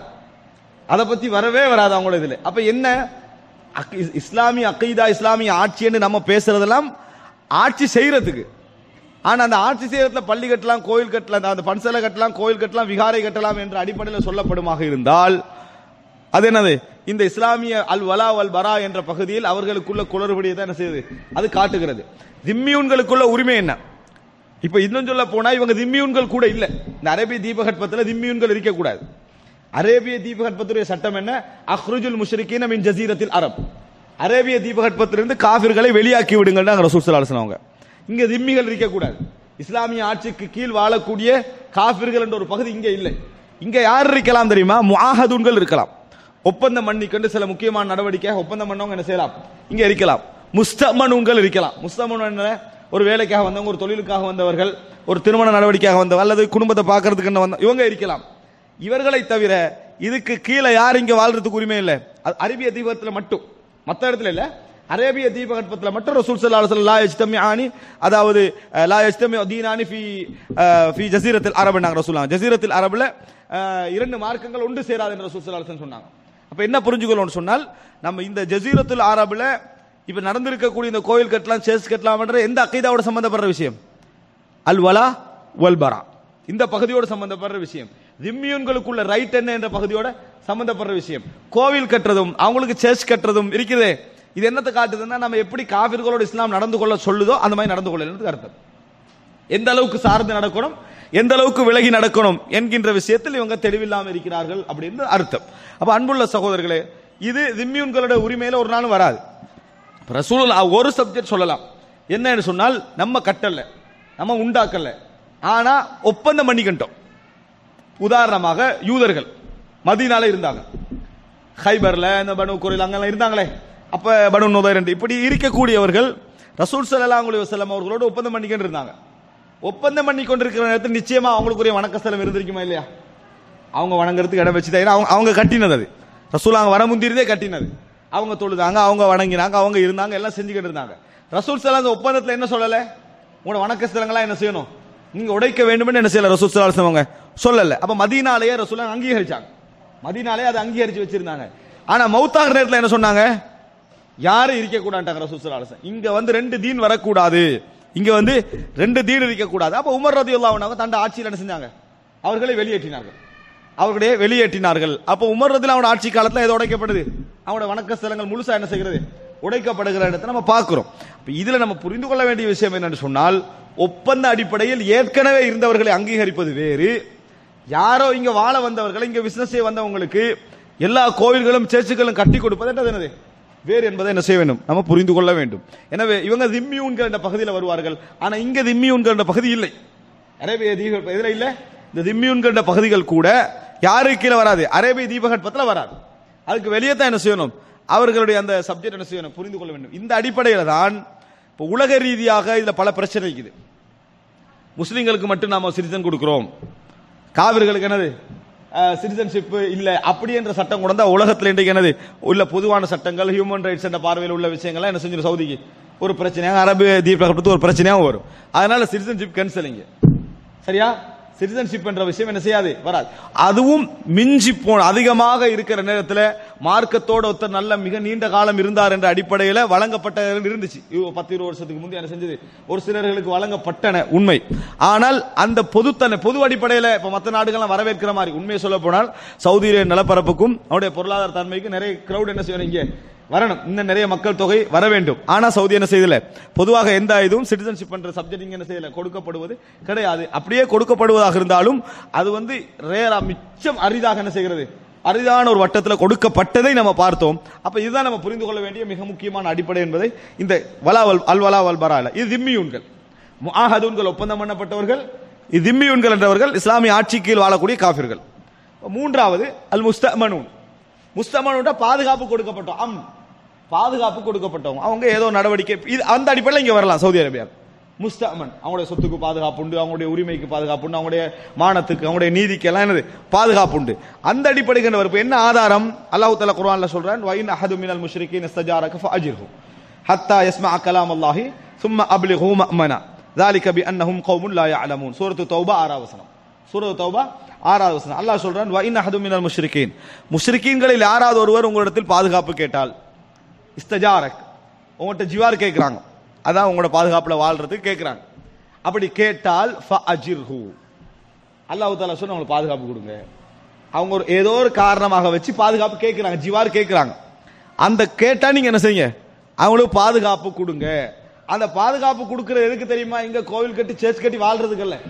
அதை பத்தி வரவே வராது அவங்களோட இதுல அப்ப என்ன அக்- இஸ்- இஸ்லாமிய அக்கீதா இஸ்லாமிய ஆட்சின்னு நம்ம பேசுறதெல்லாம் ஆட்சி செய்யறதுக்கு ஆனா அந்த ஆட்சி செய்யறதுல பள்ளி கட்டலாம் கோயில் கட்டலாம் அந்த பன்சலை கட்டலாம் கோயில் கட்டலாம் விகாரை கட்டலாம் என்ற அடிப்படையில் சொல்லப்படுமாக இருந்தால் அது என்னது இந்த இஸ்லாமிய அல் வலா வல் பரா என்ற பகுதியில் அவர்களுக்குள்ள குளறுபடியை தான் என்ன செய்யுது அது காட்டுகிறது திம்மியூன்களுக்குள்ள உரிமை என்ன இப்ப இன்னும் சொல்ல போனா இவங்க திம்மியூன்கள் கூட இல்ல இந்த அரேபிய தீபகற்பத்துல திம்மியூன்கள் இருக்கக்கூடாது அரேபிய தீபகற்பத்துடைய சட்டம் என்ன அஹ்ருஜுல் முஷ்ரிகீன மின் ஜசீரத்தில் அரப் அரேபிய தீபகற்பத்திலிருந்து காபிர்களை வெளியாக்கி விடுங்கள் ரசூல் ஸல்லல்லாஹு அலைஹி வஸல்லம் அவங்க இங்க திம்மிகள் இருக்கக்கூடாது இஸ்லாமிய ஆட்சிக்கு கீழ் வாழக்கூடிய காபிர்கள் என்ற ஒரு பகுதி இங்க இல்லை இங்க யார் இருக்கலாம் தெரியுமா முஆஹதுன்கள் இருக்கலாம் ஒப்பந்தம் பண்ணிக்கொண்டு சில முக்கியமான நடவடிக்கை ஒப்பந்தம் பண்ணவங்க என்ன செய்யலாம் இங்க இருக்கலாம் முஸ்தமனுங்கள் இருக்கலாம் முஸ்தமன் என்ன ஒரு வேலைக்காக வந்தவங்க ஒரு தொழிலுக்காக வந்தவர்கள் ஒரு திருமண நடவடிக்கையாக வந்தவங்க அல்லது குடும்பத்தை பார்க்கறதுக்கு என்ன வந்த இவங்க இருக்கலாம் இவர்களை தவிர இதுக்கு கீழே யார் இங்க வாழ்றதுக்கு உரிமை இல்லை அது அரேபிய தீபகத்துல மட்டும் மத்த இடத்துல இல்ல அரேபிய தீபகற்பத்துல மட்டும் ரசூல் ஸல்லல்லாஹு அலைஹி வஸல்லம் லா யஜ்தமி ஆனி அதாவது அஹ், லா யஜ்தமி தீனானி ஃபி அஹ், ஃபி ஜஸீரத்தில் அரபு நாங்க ரசூலுல்லாஹ் ஜஸீரத்தில் அரபுல அஹ், இரண்டு மார்க்கங்கள் ஒன்று சேராது என்று ரசூல் ஸல்லல்லாஹு அலைஹி வஸல்லம் சொன்னாங்க அப்ப என்ன புரிஞ்சுக்கணும்னு சொன்னால் நம்ம இந்த ஜஸீரத்துல் அரபுல இப்ப நடந்திருக்கக்கூடிய இந்த கோயில் கட்டலாம் சேர்ஸ் கட்டலாம்ன்ற எந்த அகைதாவோட சம்பந்தப்படுற விஷயம் அல் வலா வல் பரா இந்த பகுதியோடு சம்பந்தப்படுற விஷயம் திம்மியூன்களுக்குள்ள ரைட் என்ன என்ற பகுதியோட சம்பந்தப்படுற விஷயம் கோவில் கட்டுறதும் அவங்களுக்கு சர்ச் கட்டுறதும் இருக்குதே இது என்னத்தை காட்டுதுன்னா நம்ம எப்படி காபிர்களோட இஸ்லாம் நடந்து கொள்ள சொல்லுதோ அந்த மாதிரி நடந்து கொள்ளலன்னு அர்த்தம் எந்த அளவுக்கு சார்ந்து நடக்கணும் எந்த அளவுக்கு விலகி நடக்கணும் என்கின்ற விஷயத்தில் இவங்க தெளிவில்லாமல் இருக்கிறார்கள் அப்படின்னு அர்த்தம் அப்ப அன்புள்ள சகோதரர்களே இது திம்மியூன்களோட உரிமையில ஒரு நாளும் வராது ரசூல் ஒரு சப்ஜெக்ட் சொல்லலாம் என்னன்னு சொன்னால் நம்ம கட்டல நம்ம உண்டாக்கல ஆனா ஒப்பந்தம் பண்ணிக்கிட்டோம் உதாரணமாக யூதர்கள் மதீனால இருந்தாங்க ஹைபர்ல இந்த பனு குறையில் அங்கெல்லாம் இருந்தாங்களே அப்ப பனு நுதைர் என்று இப்படி இருக்கக்கூடியவர்கள் ரசூல் ஸல்லல்லாஹு அலைஹி வஸல்லம் அவர்களோடு ஒப்பந்தம் பண்ணிக்கிட்டு இருந்தாங்க ஒப்பந்தம் பண்ணி கொண்டிருக்கிற நேரத்தில் நிச்சயமா அவங்களுக்குரிய வணக்கஸ்தலம் இருந்திருக்குமா இல்லையா அவங்க வணங்குறதுக்கு இடம் வச்சு தான் அவங்க அவங்க கட்டினது அது ரசூல் அவங்க வர முந்திரிதே கட்டினது அவங்க தொழுதாங்க அவங்க வணங்கினாங்க அவங்க இருந்தாங்க எல்லாம் செஞ்சுக்கிட்டு இருந்தாங்க ரசூல் ஸல்லல்லாஹு அந்த ஒப்பந்தத்தில் என்ன சொல்லல உங்களோட வணக்கஸ்தலங்களாம் என்ன செய்யணும் நீங்க உடைக்க வேண்டும்னு என்ன செய்யல ரசூல் ஸல்லல்லாஹு அலைஹி அவங்க சொல்லல அப்ப மதீனாலேயே ரசூல் அங்கீகரிச்சாங்க மதீனாலே அதை அங்கீகரிச்சு வச்சிருந்தாங்க ஆனா மௌத்தாகிற நேரத்தில் என்ன சொன்னாங்க யாரும் இருக்க கூடாட்டாங்க ரசூல் ஸல்லல்லாஹு அலைஹி வஸல்லம். இங்க வந்து ரெண்டு தீன் வரக்கூடாது இங்க வந்து ரெண்டு தீன் இருக்க கூடாது அப்ப உமர் ரதியுல்லாஹு அன்ஹு தண்ட ஆட்சியில் என்ன செஞ்சாங்க அவர்களை வெளியேற்றினார்கள் அவர்களே வெளியேற்றினார்கள் அப்ப உமர் ரதில் அவனோட ஆட்சி காலத்துல எது உடைக்கப்படுது அவனோட வணக்க ஸ்தலங்கள் முழுசா என்ன செய்கிறது உடைக்கப்படுகிற இடத்தை நம்ம பார்க்கிறோம் அப்ப இதுல நம்ம புரிந்து கொள்ள வேண்டிய விஷயம் என்னன்னு சொன்னால் ஒப்பந்த அடிப்படையில் ஏற்கனவே இருந்தவர்களை அங்கீகரிப்பது வேறு யாரோ இங்க வாழ வந்தவர்கள் இங்க பிசினஸ் செய்ய வந்தவங்களுக்கு எல்லா கோவில்களும் சர்ச்சுகளும் கட்டி கொடுப்பது என்றது என்னது வேறு என்பதை என்ன செய்ய வேண்டும் நம்ம புரிந்து கொள்ள வேண்டும் எனவே இவங்க திம்மியூன்கள் என்ற பகுதியில் வருவார்கள் ஆனா இங்க திம்மியூன்கள் என்ற பகுதி இல்லை அரேபிய தீப இதுல இல்ல இந்த திம்மியூன்கள் என்ற பகுதிகள் கூட யாருக்கு கீழே வராது அரேபிய தீபகற்பத்தில் வராது அதுக்கு வெளியே தான் என்ன செய்யணும் அவர்களுடைய அந்த சப்ஜெக்ட் என்ன செய்யணும் புரிந்து கொள்ள வேண்டும் இந்த அடிப்படையில் தான் இப்போ உலக ரீதியாக இதுல பல பிரச்சனை இருக்குது முஸ்லிம்களுக்கு மட்டும் நாம சிட்டிசன் கொடுக்கிறோம் காவிர்களுக்கு என்னது சிட்டிசன்ஷிப் இல்ல அப்படி என்ற சட்டம் கொண்டு வந்தா உலகத்துல இன்றைக்கு என்னது உள்ள பொதுவான சட்டங்கள் ஹியூமன் ரைட்ஸ் என்ற பார்வையில் உள்ள விஷயங்கள்லாம் என்ன செஞ்சிடும் சவுதிக்கு ஒரு பிரச்சனையாக அரபு தீபகற்பத்து ஒரு பிரச்சனையாகவும் வரும் அதனால சிட்டிசன்ஷிப் கேன்சலிங்க சரியா சிட்டிசன்ஷிப் என்ற விஷயம் என்ன செய்யாது வராது அதுவும் மிஞ்சி போன அதிகமாக இருக்கிற நேரத்தில் மார்க்கத்தோட ஒருத்தர் நல்ல மிக நீண்ட காலம் இருந்தார் என்ற அடிப்படையில் வழங்கப்பட்ட இருந்துச்சு இவ- பத்து இருபது வருஷத்துக்கு முந்தைய என்ன செஞ்சது ஒரு சிலர்களுக்கு வழங்கப்பட்டன உண்மை ஆனால் அந்த பொதுத்தன்மை பொது அடிப்படையில் இப்ப மற்ற நாடுகள்லாம் வரவேற்கிற மாதிரி உண்மையை சொல்ல போனால் சவுதியில நிலப்பரப்புக்கும் அவருடைய பொருளாதார தன்மைக்கும் நிறைய கிரௌட் என்ன செய்யணும் இங்கே வரணும் இன்னும் நிறைய மக்கள் தொகை வர வேண்டும் ஆனா சவுதி என்ன செய்யல பொதுவாக எந்த இதுவும் சிட்டிசன்ஷிப் என்ற சப்ஜெக்ட் இங்க என்ன செய்யல கொடுக்கப்படுவது கிடையாது அப்படியே கொடுக்கப்படுவதாக இருந்தாலும் அது வந்து ரேரா மிச்சம் அரிதாக என்ன செய்கிறது அரிதான ஒரு வட்டத்தில் கொடுக்கப்பட்டதை நம்ம பார்த்தோம் அப்ப இதுதான் நம்ம புரிந்து கொள்ள வேண்டிய மிக முக்கியமான அடிப்படை என்பதை இந்த வலாவல் அல்வலா வல் பரால இது திம்மியூன்கள் முஆஹதூன்கள் ஒப்பந்தம் பண்ணப்பட்டவர்கள் இது திம்மியூன்கள் என்றவர்கள் இஸ்லாமிய ஆட்சி கீழ் வாழக்கூடிய காஃபிர்கள் மூன்றாவது அல் முஸ்தமனூன் முஸ்தமனூட பாதுகாப்பு கொடுக்கப்பட்டோம் அம் பாதுகாப்பு கொடுக்கப்பட்டவங்க அவங்க ஏதோ நடவடிக்கை இது அந்த அடிப்படையில் இங்க வரலாம் சவுதி அரேபியா முஸ்தமன் அவங்களுடைய சொத்துக்கு பாதுகாப்பு உண்டு அவங்களுடைய உரிமைக்கு பாதுகாப்பு உண்டு அவங்களுடைய மானத்துக்கு அவங்களுடைய நீதிக்கு எல்லாம் என்னது பாதுகாப்பு உண்டு அந்த அடிப்படைக்கு வரப்பு என்ன ஆதாரம் அல்லாஹ் தஆலா குர்ஆன்ல சொல்றான் வைன் அஹது மினல் முஷ்ரிகீன் இஸ்தஜாரக ஃபஅஜிர்ஹு ஹத்தா யஸ்மஅ கலாம் அல்லாஹி ثم அப்லிஹு மஅமனா ذلك بانهم قوم لا يعلمون சூரத்து தௌபா ஆறாவது வசனம் சூரத்து தௌபா ஆறாவது வசனம் அல்லாஹ் சொல்றான் வைன் அஹது மினல் முஷ்ரிகீன் முஷ்ரிகீன்களில் யாராவது ஒருவர் உங்களிடத்தில் பாதுகாப்பு கேட்டால் இஸ்தஜாரக் உங்கள்கிட்ட ஜிவார் கேட்குறாங்க அதான் உங்களோட பாதுகாப்புல வாழ்றதுக்கு கேட்குறாங்க அப்படி கேட்டால் ஃபஅஜிர்ஹு அல்லாஹ் தாலா சொன்ன அவங்களுக்கு பாதுகாப்பு கொடுங்க அவங்க ஒரு ஏதோ ஒரு காரணமாக வச்சு பாதுகாப்பு கேட்குறாங்க ஜிவார் கேட்குறாங்க அந்த கேட்டா நீங்க என்ன செய்யுங்க அவங்களுக்கு பாதுகாப்பு கொடுங்க அந்த பாதுகாப்பு கொடுக்கறது எதுக்கு தெரியுமா இங்க கோவில் கட்டி சேர்ச் கட்டி வாழ்றதுக்கு இல்ல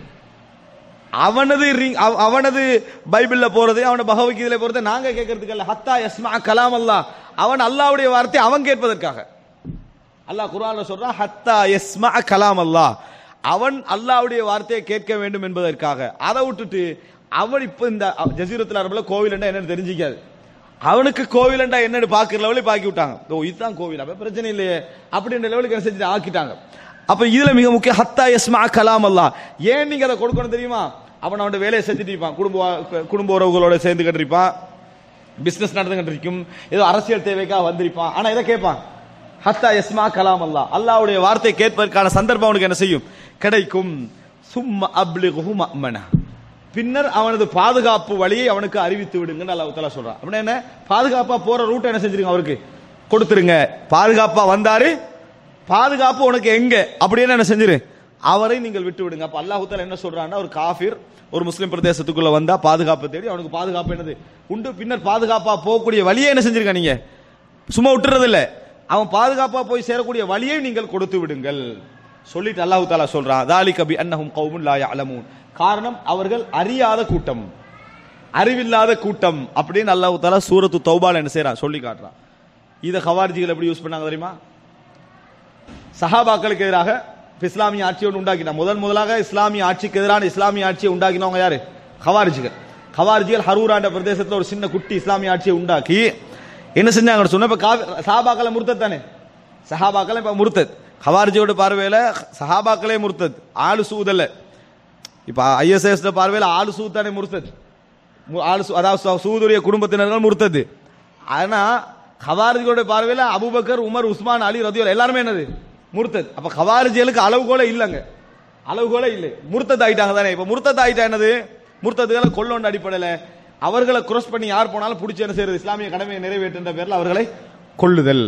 அவனது ring- அவ- அவனது பைபிள்ல போறது அவன பகவத்கீதையில போறது நாங்க கேட்கறதுக்கு இல்ல ஹத்தா யஸ்மா கலாம் அல்லாஹ் அவன் அல்லாஹ்வுடைய வார்த்தை அவன் கேட்பதற்காக அல்லாஹ் குர்ஆன்ல சொல்றான் ஹத்தா யஸ்மா கலாம் அல்லாஹ் அவன் அல்லாஹ்வுடைய வார்த்தையை கேட்க வேண்டும் என்பதற்காக அதை விட்டுட்டு அவன் இப்ப இந்த ஜசீரத்துல அரபுல கோவில் என்னன்னு தெரிஞ்சிக்காது அவனுக்கு கோவில் என்னன்னு பாக்குற லெவலில் பாக்கி விட்டாங்க ஓ இதுதான் கோவில் அப்ப பிரச்சனை இல்லையே அப்படின்ற லெவலுக்கு என்ன செஞ்சு ஆக்கிட்டாங்க அப்ப இதுல மிக முக்கிய ஹத்தா யஸ்மா கலாம் அல்லாஹ் ஏன் நீங்க அதை கொடுக்கணும் தெரியுமா அவன் அவன் வேலையை செஞ்சுட்டு இருப்பான் குடும்ப குடும்ப உறவுகளோட சேர்ந்துக்கிட்டு இருப்பான் பிசினஸ் நடந்துகிட்டு இருக்கும் ஏதோ அரசியல் தேவைக்காக வந்திருப்பான் ஆனா இதை கேட்பான் ஹத்தா யஸ்மா கலாம் அல்லாஹ் அல்லாஹ்வுடைய வார்த்தை கேட்பதற்கான சந்தர்ப்பம் அவனுக்கு என்ன செய்யும் கிடைக்கும் சும்ம அப்லிகுஹு மஅமனா பின்னர் அவனது பாதுகாப்பு வழியை அவனுக்கு அறிவித்து விடுங்கன்னு அல்லாஹ் தஆலா சொல்றான் அப்படின்னா என்ன பாதுகாப்பா போற ரூட் என்ன செஞ்சிருங்க அவருக்கு கொடுத்துருங்க பாதுகாப்பா வந்தாரு பாதுகாப்பு உனக்கு எங்க அப்படின்னு என்ன செஞ்சிரு அவரை நீங்கள் விட்டு விடுங்க அப்ப அல்லாஹ் தஆலா என்ன சொல்றான்னா ஒரு காஃபிர் ஒரு முஸ்லிம் பிரதேசத்துக்குள்ள வந்தா பாதுகாப்பு தேடி அவனுக்கு பாதுகாப்பு என்னது உண்டு பின்னர் பாதுகாப்பா போகக்கூடிய வழியை என்ன செஞ்சிருக்க நீங்க சும்மா விட்டுறது இல்ல அவன் பாதுகாப்பா போய் சேரக்கூடிய வழியை நீங்கள் கொடுத்து விடுங்கள் சொல்லிட்டு அல்லாஹ் தாலா சொல்றான் தாலிக பி அன்னஹும் கௌமுன் லா யஅலமூன் காரணம் அவர்கள் அறியாத கூட்டம் அறிவில்லாத கூட்டம் அப்படின்னு அல்லாஹ் தாலா சூரத்து தௌபால என்ன செய்றான் சொல்லி காட்டுறான் இதை ஹவாரிஜிகள் எப்படி யூஸ் பண்ணாங்க தெரியுமா சஹாபாக்களுக்கு எதிராக இப்ப இஸ்லாமிய ஆட்சி ஒன்று உண்டாக்கினான் முதன் முதலாக இஸ்லாமிய ஆட்சிக்கு எதிரான இஸ்லாமிய ஆட்சியை உண்டாக்கினவங்க யாரு ஹவாரிஜிகள் ஹவாரிஜிகள் ஹரூராண்ட பிரதேசத்துல ஒரு சின்ன குட்டி இஸ்லாமிய ஆட்சியை உண்டாக்கி என்ன செஞ்சாங்க சொன்ன இப்ப காவி- சஹாபாக்களை முர்த்தத் தானே சஹாபாக்களை இப்ப முர்த்தத் ஹவாரிஜியோட பார்வையில சஹாபாக்களே முர்த்தத் ஆளு சூதல்ல இப்ப ஐஎஸ்எஸ் பார்வையில ஆளு சூத் தானே முர்த்தத் மு- ஆளு சூ- அதாவது சூ- சூதுடைய குடும்பத்தினர்கள் முர்த்தது ஆனா ஹவாரிஜியோட பார்வையில அபூபக்கர் உமர் உஸ்மான் அலி ரதியோல் எல்லாருமே என்னது முர்த்தத் அப்ப ஹவாரிஜிகளுக்கு அளவுகோலே இல்லைங்க அளவுகோலே இல்லை முர்த்தத் ஆயிட்டாங்க தானே இப்ப முர்த்தத் ஆயிட்டா என்னது முர்த்தத்துகளை கொள்ளோண்ட அடிப்படையில அவர்களை cross பண்ணி யார் போனாலும் பிடிச்சி என்ன செய்யறது இஸ்லாமிய கடமையை நிறைவேற்றுன்ற பேர்ல அவர்களை கொள்ளுதல்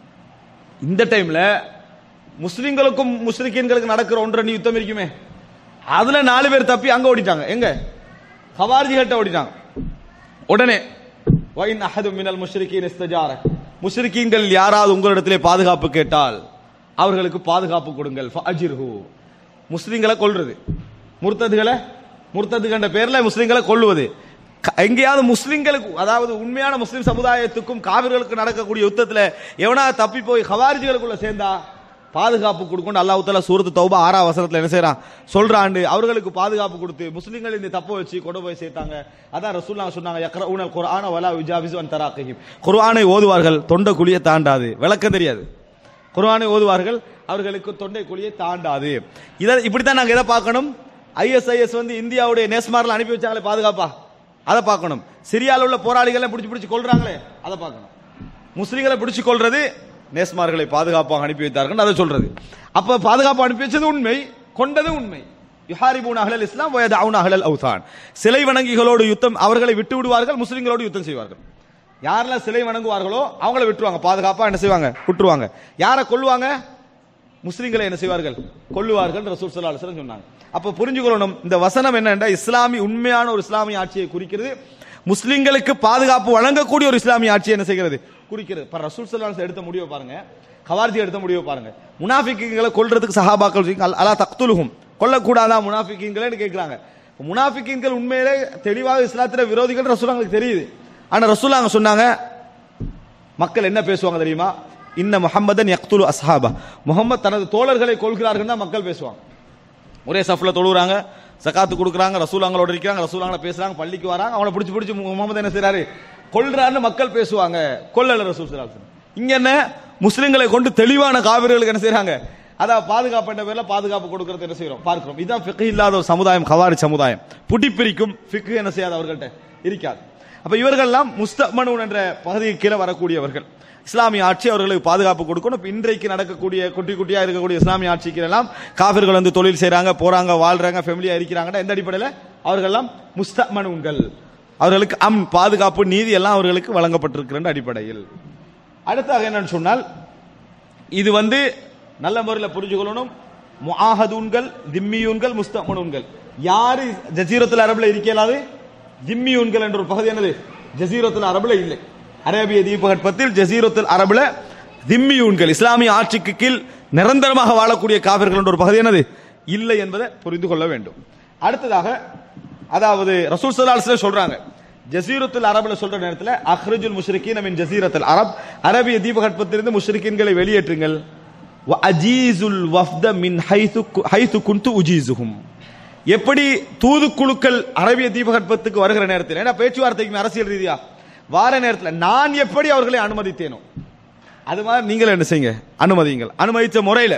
இந்த டைம்ல முஸ்லிம்களுக்கும் முஸ்லிக்கீன்களுக்கு நடக்கிற ஒன்றரை யுத்தம் இருக்குமே அதுல நாலு பேர் தப்பி அங்க ஓடிட்டாங்க எங்க ஹவாரிஜிகிட்ட ஓடிட்டாங்க உடனே வைன் அஹது மினல் முஷ்ரிகீன் இஸ்தஜார முஷ்ரிகீன்கள் யாராவது உங்களிடத்திலே பாதுகாப்பு கேட்டால் அவர்களுக்கு பாதுகாப்பு கொடுங்கள் ஃபஅஜிர்ஹு முஸ்லிம்களை கொல்றது முர்த்ததுகளை முர்த்ததுகண்ட பேர்ல முஸ்லிம்களை கொல்லுவது க- எங்கேயாவது முஸ்லிம்களுக்கு அதாவது உண்மையான முஸ்லிம் சமுதாயத்துக்கும் காவிர்களுக்கு நடக்கக்கூடிய யுத்தத்துல எவனா தப்பி போய் ஹவாரிஜிகளுக்குள்ள சேர்ந்தா பாதுகாப்பு கொடுக்கணும் அல்லாஹ் தஆலா சூரத்து தௌபா ஆறாம் வசனத்துல என்ன செய்றான் சொல்றாண்டு அவர்களுக்கு பாதுகாப்பு கொடுத்து முஸ்லிம்கள் இந்த தப்பை வச்சு கொண்டு போய் சேர்த்தாங்க அதான் ரசூலுல்லாஹ் சொன்னாங்க யக்ரஊனல் குர்ஆன வலா யுஜாவிசு அன் தராக்கிஹிம் குர்ஆனை ஓதுவார்கள் தொண்டை குழியை தாண்டாது விளக்கம் தெரியாது குர்ஆனை ஓதுவார்கள் அவர்களுக்கு தொண்டை குழியை தாண்டாது இதை இப்படித்தான் நாங்க எதை பார்க்கணும் ஐஎஸ்ஐஎஸ் வந்து இந்தியாவுடைய நேஸ்மாரில் அனுப்பி வச்சாங்களே பாதுகாப்பா அதை பார்க்கணும் சிரியால உள்ள போராளிகளை பிடிச்சி பிடிச்சி கொள்றாங்களே அதை பார்க்கணும் முஸ்லிம்களை பிடிச்சு கொள்றது நேஸ்மார்களை பாதுகாப்பாக அனுப்பி வைத்தார்கள் அதை சொல்றது அப்ப பாதுகாப்பு அனுப்பி வச்சது உண்மை கொண்டது உண்மை யுஹாரிபூன் அஹ்லல் இஸ்லாம் வயதவுன் அஹ்லல் அவுதான் சிலை வணங்கிகளோடு யுத்தம் அவர்களை விட்டு விடுவார்கள் முஸ்லிம்களோடு யுத்தம் செய்வார்கள் யாரெல்லாம் சிலை வணங்குவார்களோ அவங்கள விட்டுருவாங்க பாதுகாப்பா என்ன செய்வாங்க விட்டுருவாங்க யாரை கொல்லுவாங்க முஸ்லிம்களை என்ன செய்வார்கள் கொல்லுவார்கள் ரசூல் ஸல்லல்லாஹு அலைஹி வஸல்லம் சொன்னாங்க அப்ப புரிஞ்சுக்கொள்ளணும் இந்த வசனம் என்னன்னா இஸ்லாமி உண்மையான ஒரு இஸ்லாமிய ஆட்சியை குறிக்கிறது முஸ்லிம்களுக்கு பாதுகாப்பு வழங்கக்கூடிய ஒரு இஸ்லாமிய ஆட்சி என்ன செய்கிறது குறிக்கிறது இப்ப ரசூல் ஸல்லல்லாஹு அலைஹி வஸல்லம் எடுத்த முடிவை பாருங்க கவார்ஜி எடுத்த முடிவை பாருங்க முனாஃபிக்குகளை கொல்றதுக்கு சஹாபாக்கள் சொல்றீங்க, அல்- அலா தக்துலுஹும் கொல்லக்கூடாதா முனாஃபிக்கீன்களேன்னு கேட்கிறாங்க இப்ப முனாஃபிக்கீன்கள் உண்மையிலே தெளிவாக இஸ்லாத்திர விரோதிகள் ரசூலாங்களுக்கு தெரியுது ஆனா ரசூலாங்க சொன்னாங்க மக்கள் என்ன பேசுவாங்க தெரியுமா இன்ன முஹம்மதன் யக்துலு அஸ்ஹாபா முகமது தனது தோழர்களை கொள்கிறார்கள் தான் மக்கள் பேசுவாங்க ஒரே சஃப்ல தொழுகிறாங்க சகாத்து கொடுக்குறாங்க ரசூலாங்களோட இருக்கிறாங்க ரசூலாங்கள பேசுறாங்க பள்ளிக்கு வராங்க அவனை பிடிச்சி பிடிச்சி முகமது என்ன செய்றாரு கொல்றான்னு மக்கள் பேசுவாங்க கொல்லல ரசூல் ஸல்லல்லாஹு அலைஹி வஸல்லம். இங்க என்ன முஸ்லிம்களை கொண்டு தெளிவான காவிர்களுக்கு என்ன செய்றாங்க அதான் பாதுகாப்பு என்ற பேர்ல பாதுகாப்பு கொடுக்கறது என்ன செய்றோம் பார்க்கிறோம் இதான் ஃபிக்ஹ் இல்லாத ஒரு சமுதாயம் கவாரி சமுதாயம் புடிப்பிரிக்கும் ஃபிக்ஹ் என்ன செய்யாது அவர்கள்ட்ட இருக்காது அப்ப இவர்கள்லாம் முஸ்தமனூன் என்ற பகுதிக்கு கீழே வரக்கூடியவர்கள் இஸ்லாமிய ஆட்சி அவர்களுக்கு பாதுகாப்பு கொடுக்கணும் இப்ப இன்றைக்கு நடக்கக்கூடிய குட்டி குட்டியா இருக்கக்கூடிய இஸ்லாமிய ஆட்சிக்கு எல்லாம் காபிர்கள் வந்து தொழில் செய்றாங்க போறாங்க வாழ்றாங்க ஃபேமிலியா இருக்கிறாங்கன்னா எந்த அடிப்படையில் அவர்கள்லாம் முஸ்தமனூன்கள் அவர்களுக்கு அம் பாதுகாப்பு நீதி எல்லாம் அவர்களுக்கு வழங்கப்பட்டிருக்கிற அடிப்படையில் அடுத்தாக என்னன்னு சொன்னால் இது வந்து நல்ல முறையில் புரிஞ்சுக்கொள்ளணும் முஆஹதூன்கள் திம்மியூன்கள் முஸ்தமனூன்கள் யாரு ஜசீரத்துல் அரபுல இருக்கலாது திம்மியூன்கள் என்ற ஒரு பகுதி என்னது ஜசீரத்துல் அரபுல இல்லை அரேபிய தீபகற்பத்தில் ஜசீரத்துல் அரபுல திம்மியூன்கள் இஸ்லாமிய ஆட்சிக்கு கீழ் நிரந்தரமாக வாழக்கூடிய காவிர்கள் என்ற ஒரு பகுதி என்னது இல்லை என்பதை புரிந்து கொள்ள வேண்டும் அடுத்ததாக அதாவது ரசூல் சல்லாஹ் சொல்றாங்க ஜசீரத்துல் அரபுல சொல்ற நேரத்தில் அஹ்ரஜுல் முஷ்ரிகீன் மின் ஜசீரத்துல் அரப் அரபிய தீபகற்பத்திலிருந்து முஷ்ரிக்கீன்களை வெளியேற்றுங்கள் வ அஜீசுல் வஃப்த மின் ஹைது கு- ஹைது குன்து உஜீசுஹும் எப்படி தூதுக்குழுக்கள் அரபிய தீபகற்பத்துக்கு வருகிற நேரத்தில் ஏன்னா பேச்சுவார்த்தைக்கு அரசியல் ரீதியா வார நேரத்தில் நான் எப்படி அவர்களை அனுமதித்தேனோ அது மாதிரி நீங்கள் என்ன செய்யுங்க அனுமதிங்கள் அனுமதித்த முறையில்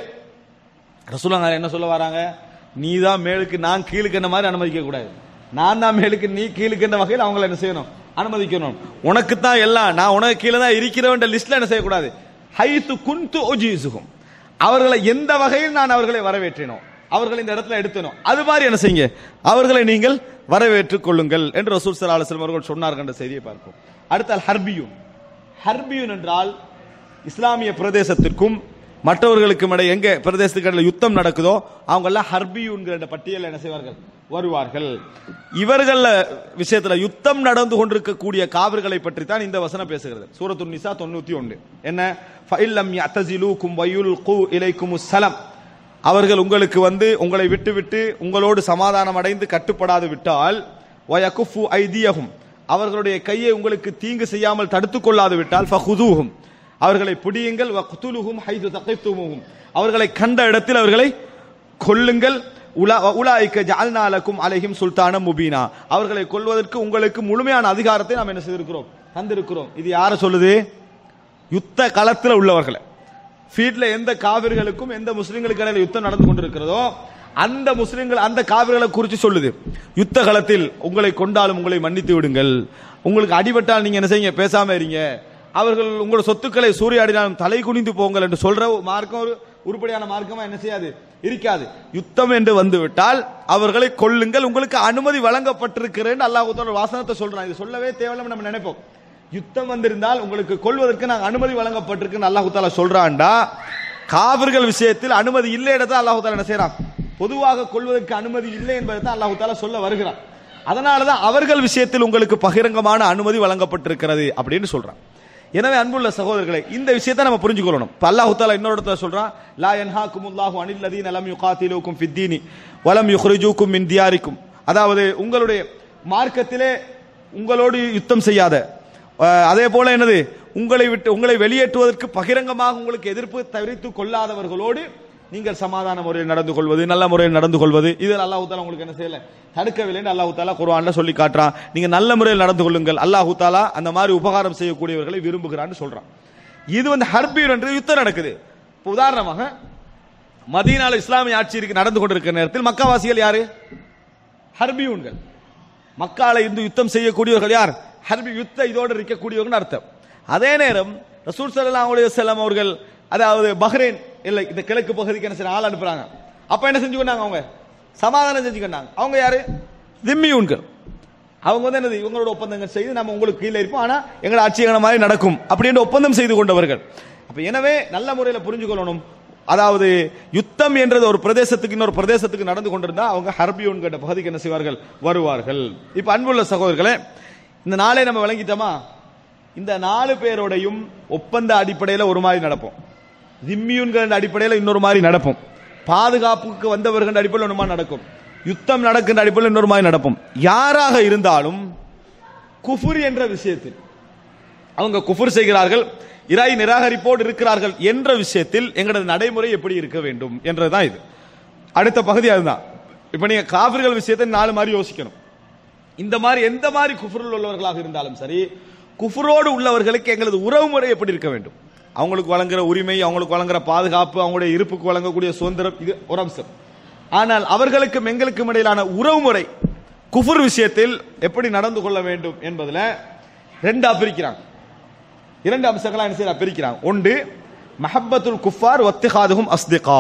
ரசூலாங்க என்ன சொல்ல வராங்க நீ தான் மேலுக்கு நான் கீழுக்கு என்ன மாதிரி அனுமதிக்க கூடாது நான் தான் மேலுக்கு நீ கீழுக்கு என்ன வகையில் அவங்கள என்ன செய்யணும் அனுமதிக்கணும் உனக்கு தான் எல்லாம் நான் உனக்கு கீழே தான் இருக்கிறவன் லிஸ்ட்ல என்ன செய்யக்கூடாது ஹைத்து குன்து ஒஜீசுகும் அவர்களை எந்த வகையில் நான் அவர்களை வரவேற்றினோம் அவர்களை இந்த இடத்துல எடுத்தனோ அது மாதிரி என்ன செய்யுங்க அவர்களை நீங்கள் வரவேற்றுக் கொள்ளுங்கள் என்று ரசூல் சல்லா அலுவலம் அவர்கள் சொன்னார்கள் என்ற செய்தியை பார்ப்போம் அடுத்தால் ஹர்பியூன் ஹர்பியூன் என்றால் இஸ்லாமிய பிரதேசத்திற்கும் மற்றவர்களுக்கும் இடையே எங்க பிரதேசத்துக்கு இடையில யுத்தம் நடக்குதோ அவங்க எல்லாம் ஹர்பியூன்கிற இந்த பட்டியலில் என்ன செய்வார்கள் வருவார்கள் இவர்கள் விஷயத்துல யுத்தம் நடந்து கொண்டிருக்கக்கூடிய காவிர்களை பற்றி தான் இந்த வசனம் பேசுகிறது சூரத்து நிசா தொண்ணூத்தி ஒன்று என்ன ஃபைல்லம் யத்தசிலூக்கும் வயுல்கு இலைக்கும் சலம் அவர்கள் உங்களுக்கு வந்து உங்களை விட்டுவிட்டு உங்களோடு சமாதானம் அடைந்து கட்டுப்படாது விட்டால் வயகுஃபு ஐதியகும் அவர்களுடைய கையை உங்களுக்கு தீங்கு செய்யாமல் தடுத்துக் கொள்ளாது விட்டால் ஃபஹுதூஹும் அவர்களை பிடியுங்கள் வக்துலுஹும் ஹைது தகைத்துமுஹும் அவர்களை கண்ட இடத்தில் அவர்களை கொல்லுங்கள் உலா உலாய்க்க ஜால்நாலக்கும் அலைஹிம் சுல்தான முபீனா அவர்களை கொல்வதற்கு உங்களுக்கு முழுமையான அதிகாரத்தை நாம் என்ன செய்திருக்கிறோம் தந்திருக்கிறோம் இது யார சொல்லுது யுத்த களத்தில் உள்ளவர்களை ஃபீல்ட்ல எந்த காவிர்களுக்கும் எந்த முஸ்லிம்களுக்கு இடையில யுத்தம் நடந்து கொண்டிருக்கிறதோ அந்த முஸ்லிம்கள் அந்த காவிர்களை குறித்து சொல்லுது யுத்த களத்தில் உங்களை கொண்டாலும் உங்களை மன்னித்து விடுங்கள் உங்களுக்கு அடிபட்டால் நீங்க என்ன செய்யுங்க பேசாம இருங்க அவர்கள் உங்களோட சொத்துக்களை சூறையாடினாலும் தலை குனிந்து போங்கள் என்று சொல்ற ஒரு மார்க்கம் ஒரு உருப்படியான மார்க்கமா என்ன செய்யாது இருக்காது யுத்தம் என்று வந்து விட்டால் அவர்களை கொல்லுங்கள் உங்களுக்கு அனுமதி வழங்கப்பட்டிருக்கிறேன் அல்லாஹ் ஒரு வாசனத்தை சொல்றான் இது சொல்லவே தேவையில்லை நம்ம நினைப்போம் யுத்தம் வந்திருந்தால் உங்களுக்கு கொள்வதற்கு நாங்கள் அனுமதி வழங்கப்பட்டிருக்குன்னு அல்லாஹு தாலா சொல்றான்டா காவிர்கள் விஷயத்தில் அனுமதி இல்லை இடத்தை அல்லாஹு தாலா என்ன செய்யறான் பொதுவாக கொள்வதற்கு அனுமதி இல்லை என்பதை தான் அல்லாஹு தாலா சொல்ல வருகிறான் அதனாலதான் அவர்கள் விஷயத்தில் உங்களுக்கு பகிரங்கமான அனுமதி வழங்கப்பட்டிருக்கிறது அப்படின்னு சொல்றான் எனவே அன்புள்ள சகோதரர்களை இந்த விஷயத்தை நம்ம புரிஞ்சுக்கொள்ளணும் இப்ப அல்லாஹு தாலா இன்னொரு இடத்துல சொல்றான் லா யன்ஹாக்குமுல்லாஹு அனில் லதீன லம் யுகாத்திலூக்கும் ஃபித்தீனி வலம் யுஹ்ரிஜூக்கும் மின் தியாரிக்கும் அதாவது உங்களுடைய மார்க்கத்திலே உங்களோடு யுத்தம் செய்யாத அஹ், அதே போல என்னது உங்களை விட்டு உங்களை வெளியேற்றுவதற்கு பகிரங்கமாக உங்களுக்கு எதிர்ப்பு தவிர்த்து கொள்ளாதவர்களோடு நீங்கள் சமாதான முறையில் நடந்து கொள்வது நல்ல முறையில் நடந்து கொள்வது இதில் அல்லாஹு தாலா உங்களுக்கு என்ன செய்யல தடுக்கவில்லைன்னு அல்லாஹு தாலா குர்ஆன்ல சொல்லி காட்டுறான் நீங்க நல்ல முறையில் நடந்து கொள்ளுங்கள் அல்லாஹு தாலா அந்த மாதிரி உபகாரம் செய்யக்கூடியவர்களை விரும்புகிறான்னு சொல்றான் இது வந்து ஹர்பீர் என்று யுத்தம் நடக்குது இப்ப உதாரணமாக மதீனால இஸ்லாமிய ஆட்சி இருக்கு நடந்து கொண்டிருக்கிற நேரத்தில் மக்காவாசிகள் யாரு ஹர்பியூன்கள் மக்கால இருந்து யுத்தம் செய்யக்கூடியவர்கள் யார் ஹர்பி யுத்த இதோடு இருக்கக்கூடியவர்கள் அர்த்தம் அதே நேரம் ரசூல் ஸல்லல்லாஹு அலைஹி வஸல்லம் அவர்கள் அதாவது பஹ்ரைன் இல்லை இந்த கிழக்கு பகுதிக்கு என்ன செய்ய ஆள் அனுப்புறாங்க அப்ப என்ன செஞ்சுக்கிட்டாங்க அவங்க சமாதானம் செஞ்சுக்கிட்டாங்க அவங்க யாரு திம்மியூன்கள் அவங்க வந்து என்னது இவங்களோட ஒப்பந்தங்கள் செய்து நம்ம உங்களுக்கு கீழே இருப்போம் ஆனா எங்களோட ஆட்சி எங்களை மாதிரி நடக்கும் அப்படின்னு ஒப்பந்தம் செய்து கொண்டவர்கள் அப்ப எனவே நல்ல முறையில் புரிஞ்சுக்கொள்ளணும் அதாவது யுத்தம் என்றது ஒரு பிரதேசத்துக்கு இன்னொரு பிரதேசத்துக்கு நடந்து கொண்டிருந்தா அவங்க ஹர்பியோன் கண்ட பகுதிக்கு என்ன செய்வார்கள் வருவார்கள் இப்ப அன்புள்ள சகோதரர்களே இந்த நாளை நம்ம விளங்கிட்டோமா இந்த நாலு பேரோடையும் ஒப்பந்த அடிப்படையில் ஒரு மாதிரி நடப்போம் திம்மியூன்கள் அடிப்படையில் இன்னொரு மாதிரி நடப்போம் பாதுகாப்புக்கு வந்தவர்கள் அடிப்படையில் ஒன்று மாதிரி நடக்கும் யுத்தம் நடக்கின்ற அடிப்படையில் இன்னொரு மாதிரி நடப்போம் யாராக இருந்தாலும் குஃபுர் என்ற விஷயத்தில் அவங்க குஃபுர் செய்கிறார்கள் இறை நிராகரிப்போடு இருக்கிறார்கள் என்ற விஷயத்தில் எங்களது நடைமுறை எப்படி இருக்க வேண்டும் என்றதுதான் இது அடுத்த பகுதி அதுதான் இப்ப நீங்க காவிர்கள் விஷயத்தை நாலு மாதிரி யோசிக்கணும் இந்த மாதிரி எந்த மாதிரி குஃபுரில் உள்ளவர்களாக இருந்தாலும் சரி குஃபுரோடு உள்ளவர்களுக்கு எங்களது உறவு முறை எப்படி இருக்க வேண்டும் அவங்களுக்கு வழங்குற உரிமை அவங்களுக்கு வழங்குற பாதுகாப்பு அவங்களுடைய இருப்புக்கு வழங்கக்கூடிய சுதந்திரம் இது ஒரு அம்சம் ஆனால் அவர்களுக்கும் எங்களுக்கும் இடையிலான உறவு முறை குஃபுர் விஷயத்தில் எப்படி நடந்து கொள்ள வேண்டும் என்பதுல ரெண்டா பிரிக்கிறாங்க இரண்டு அம்சங்களா என்ன செய்யறா பிரிக்கிறாங்க ஒன்று மஹப்பத்துல் குஃபார் ஒத்திகாதுகும் அஸ்திகா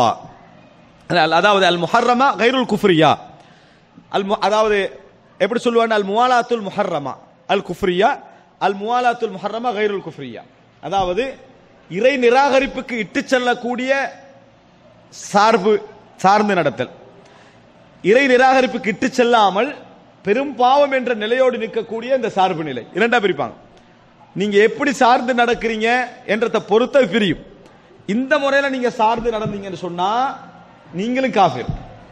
அதாவது அல் முஹர்ரமா கைருல் குஃப்ரியா அல் மு- அதாவது எப்படி சொல்லுவாங்க அல் முவாலாத்துல் முஹர்ரமா அல் குஃப்ரியா அல் முவாலாத்துல் முஹர்ரமா கைருல் குஃப்ரியா அதாவது இறை நிராகரிப்புக்கு இட்டு செல்லக்கூடிய சார்பு சார்ந்து நடத்தல் இறை நிராகரிப்புக்கு இட்டு செல்லாமல் பெரும் பாவம் என்ற நிலையோடு நிற்கக்கூடிய இந்த சார்பு நிலை இரண்டா பிரிப்பாங்க நீங்க எப்படி சார்ந்து நடக்கிறீங்க என்றதை பொறுத்த பிரியும் இந்த முறையில நீங்க சார்ந்து நடந்தீங்கன்னு சொன்னா நீங்களும் காஃபிர்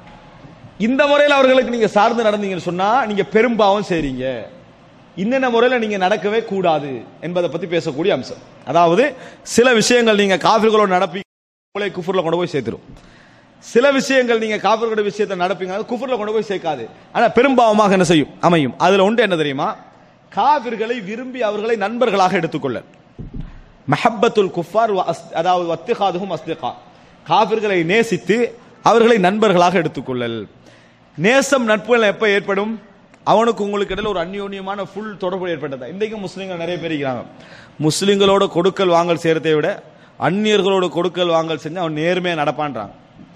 இந்த முறையில் அவர்களுக்கு நீங்க சார்ந்து நடந்தீங்கன்னு சொன்னா நீங்க பெரும்பாவம் செய்றீங்க இன்னென்ன முறையில நீங்க நடக்கவே கூடாது என்பதை பத்தி பேசக்கூடிய அம்சம் அதாவது சில விஷயங்கள் நீங்க காஃபிர்களோட நடப்பி உங்களை குஃபுர்ல கொண்டு போய் சேர்த்துரும் சில விஷயங்கள் நீங்க காஃபிர்களோட விஷயத்தை நடப்பீங்க அது குஃபுர்ல கொண்டு போய் சேர்க்காது ஆனா பெரும்பாவமாக என்ன செய்யும் அமையும் அதுல ஒன்று என்ன தெரியுமா காஃபிர்களை விரும்பி அவர்களை நண்பர்களாக எடுத்துக்கொள்ள மஹப்பத்துல் குஃபார் வ அஸ்- அதாவது வத்திகாதுகும் அஸ்திகா காபிர்களை நேசித்து அவர்களை நண்பர்களாக எடுத்துக்கொள்ளல் நேசம் நட்புகள் எப்ப ஏற்படும் அவனுக்கு உங்களுக்கு இடையில ஒரு அந்யோன்யமான ஃபுல் தொடர்பு ஏற்பட்டதா இன்றைக்கும் முஸ்லீம்கள் நிறைய பேர் இருக்கிறாங்க முஸ்லீம்களோட கொடுக்கல் வாங்கல் செய்யறதை விட அந்நியர்களோட கொடுக்கல் வாங்கல் செஞ்சு அவன் நேர்மையா நடப்பான்றான்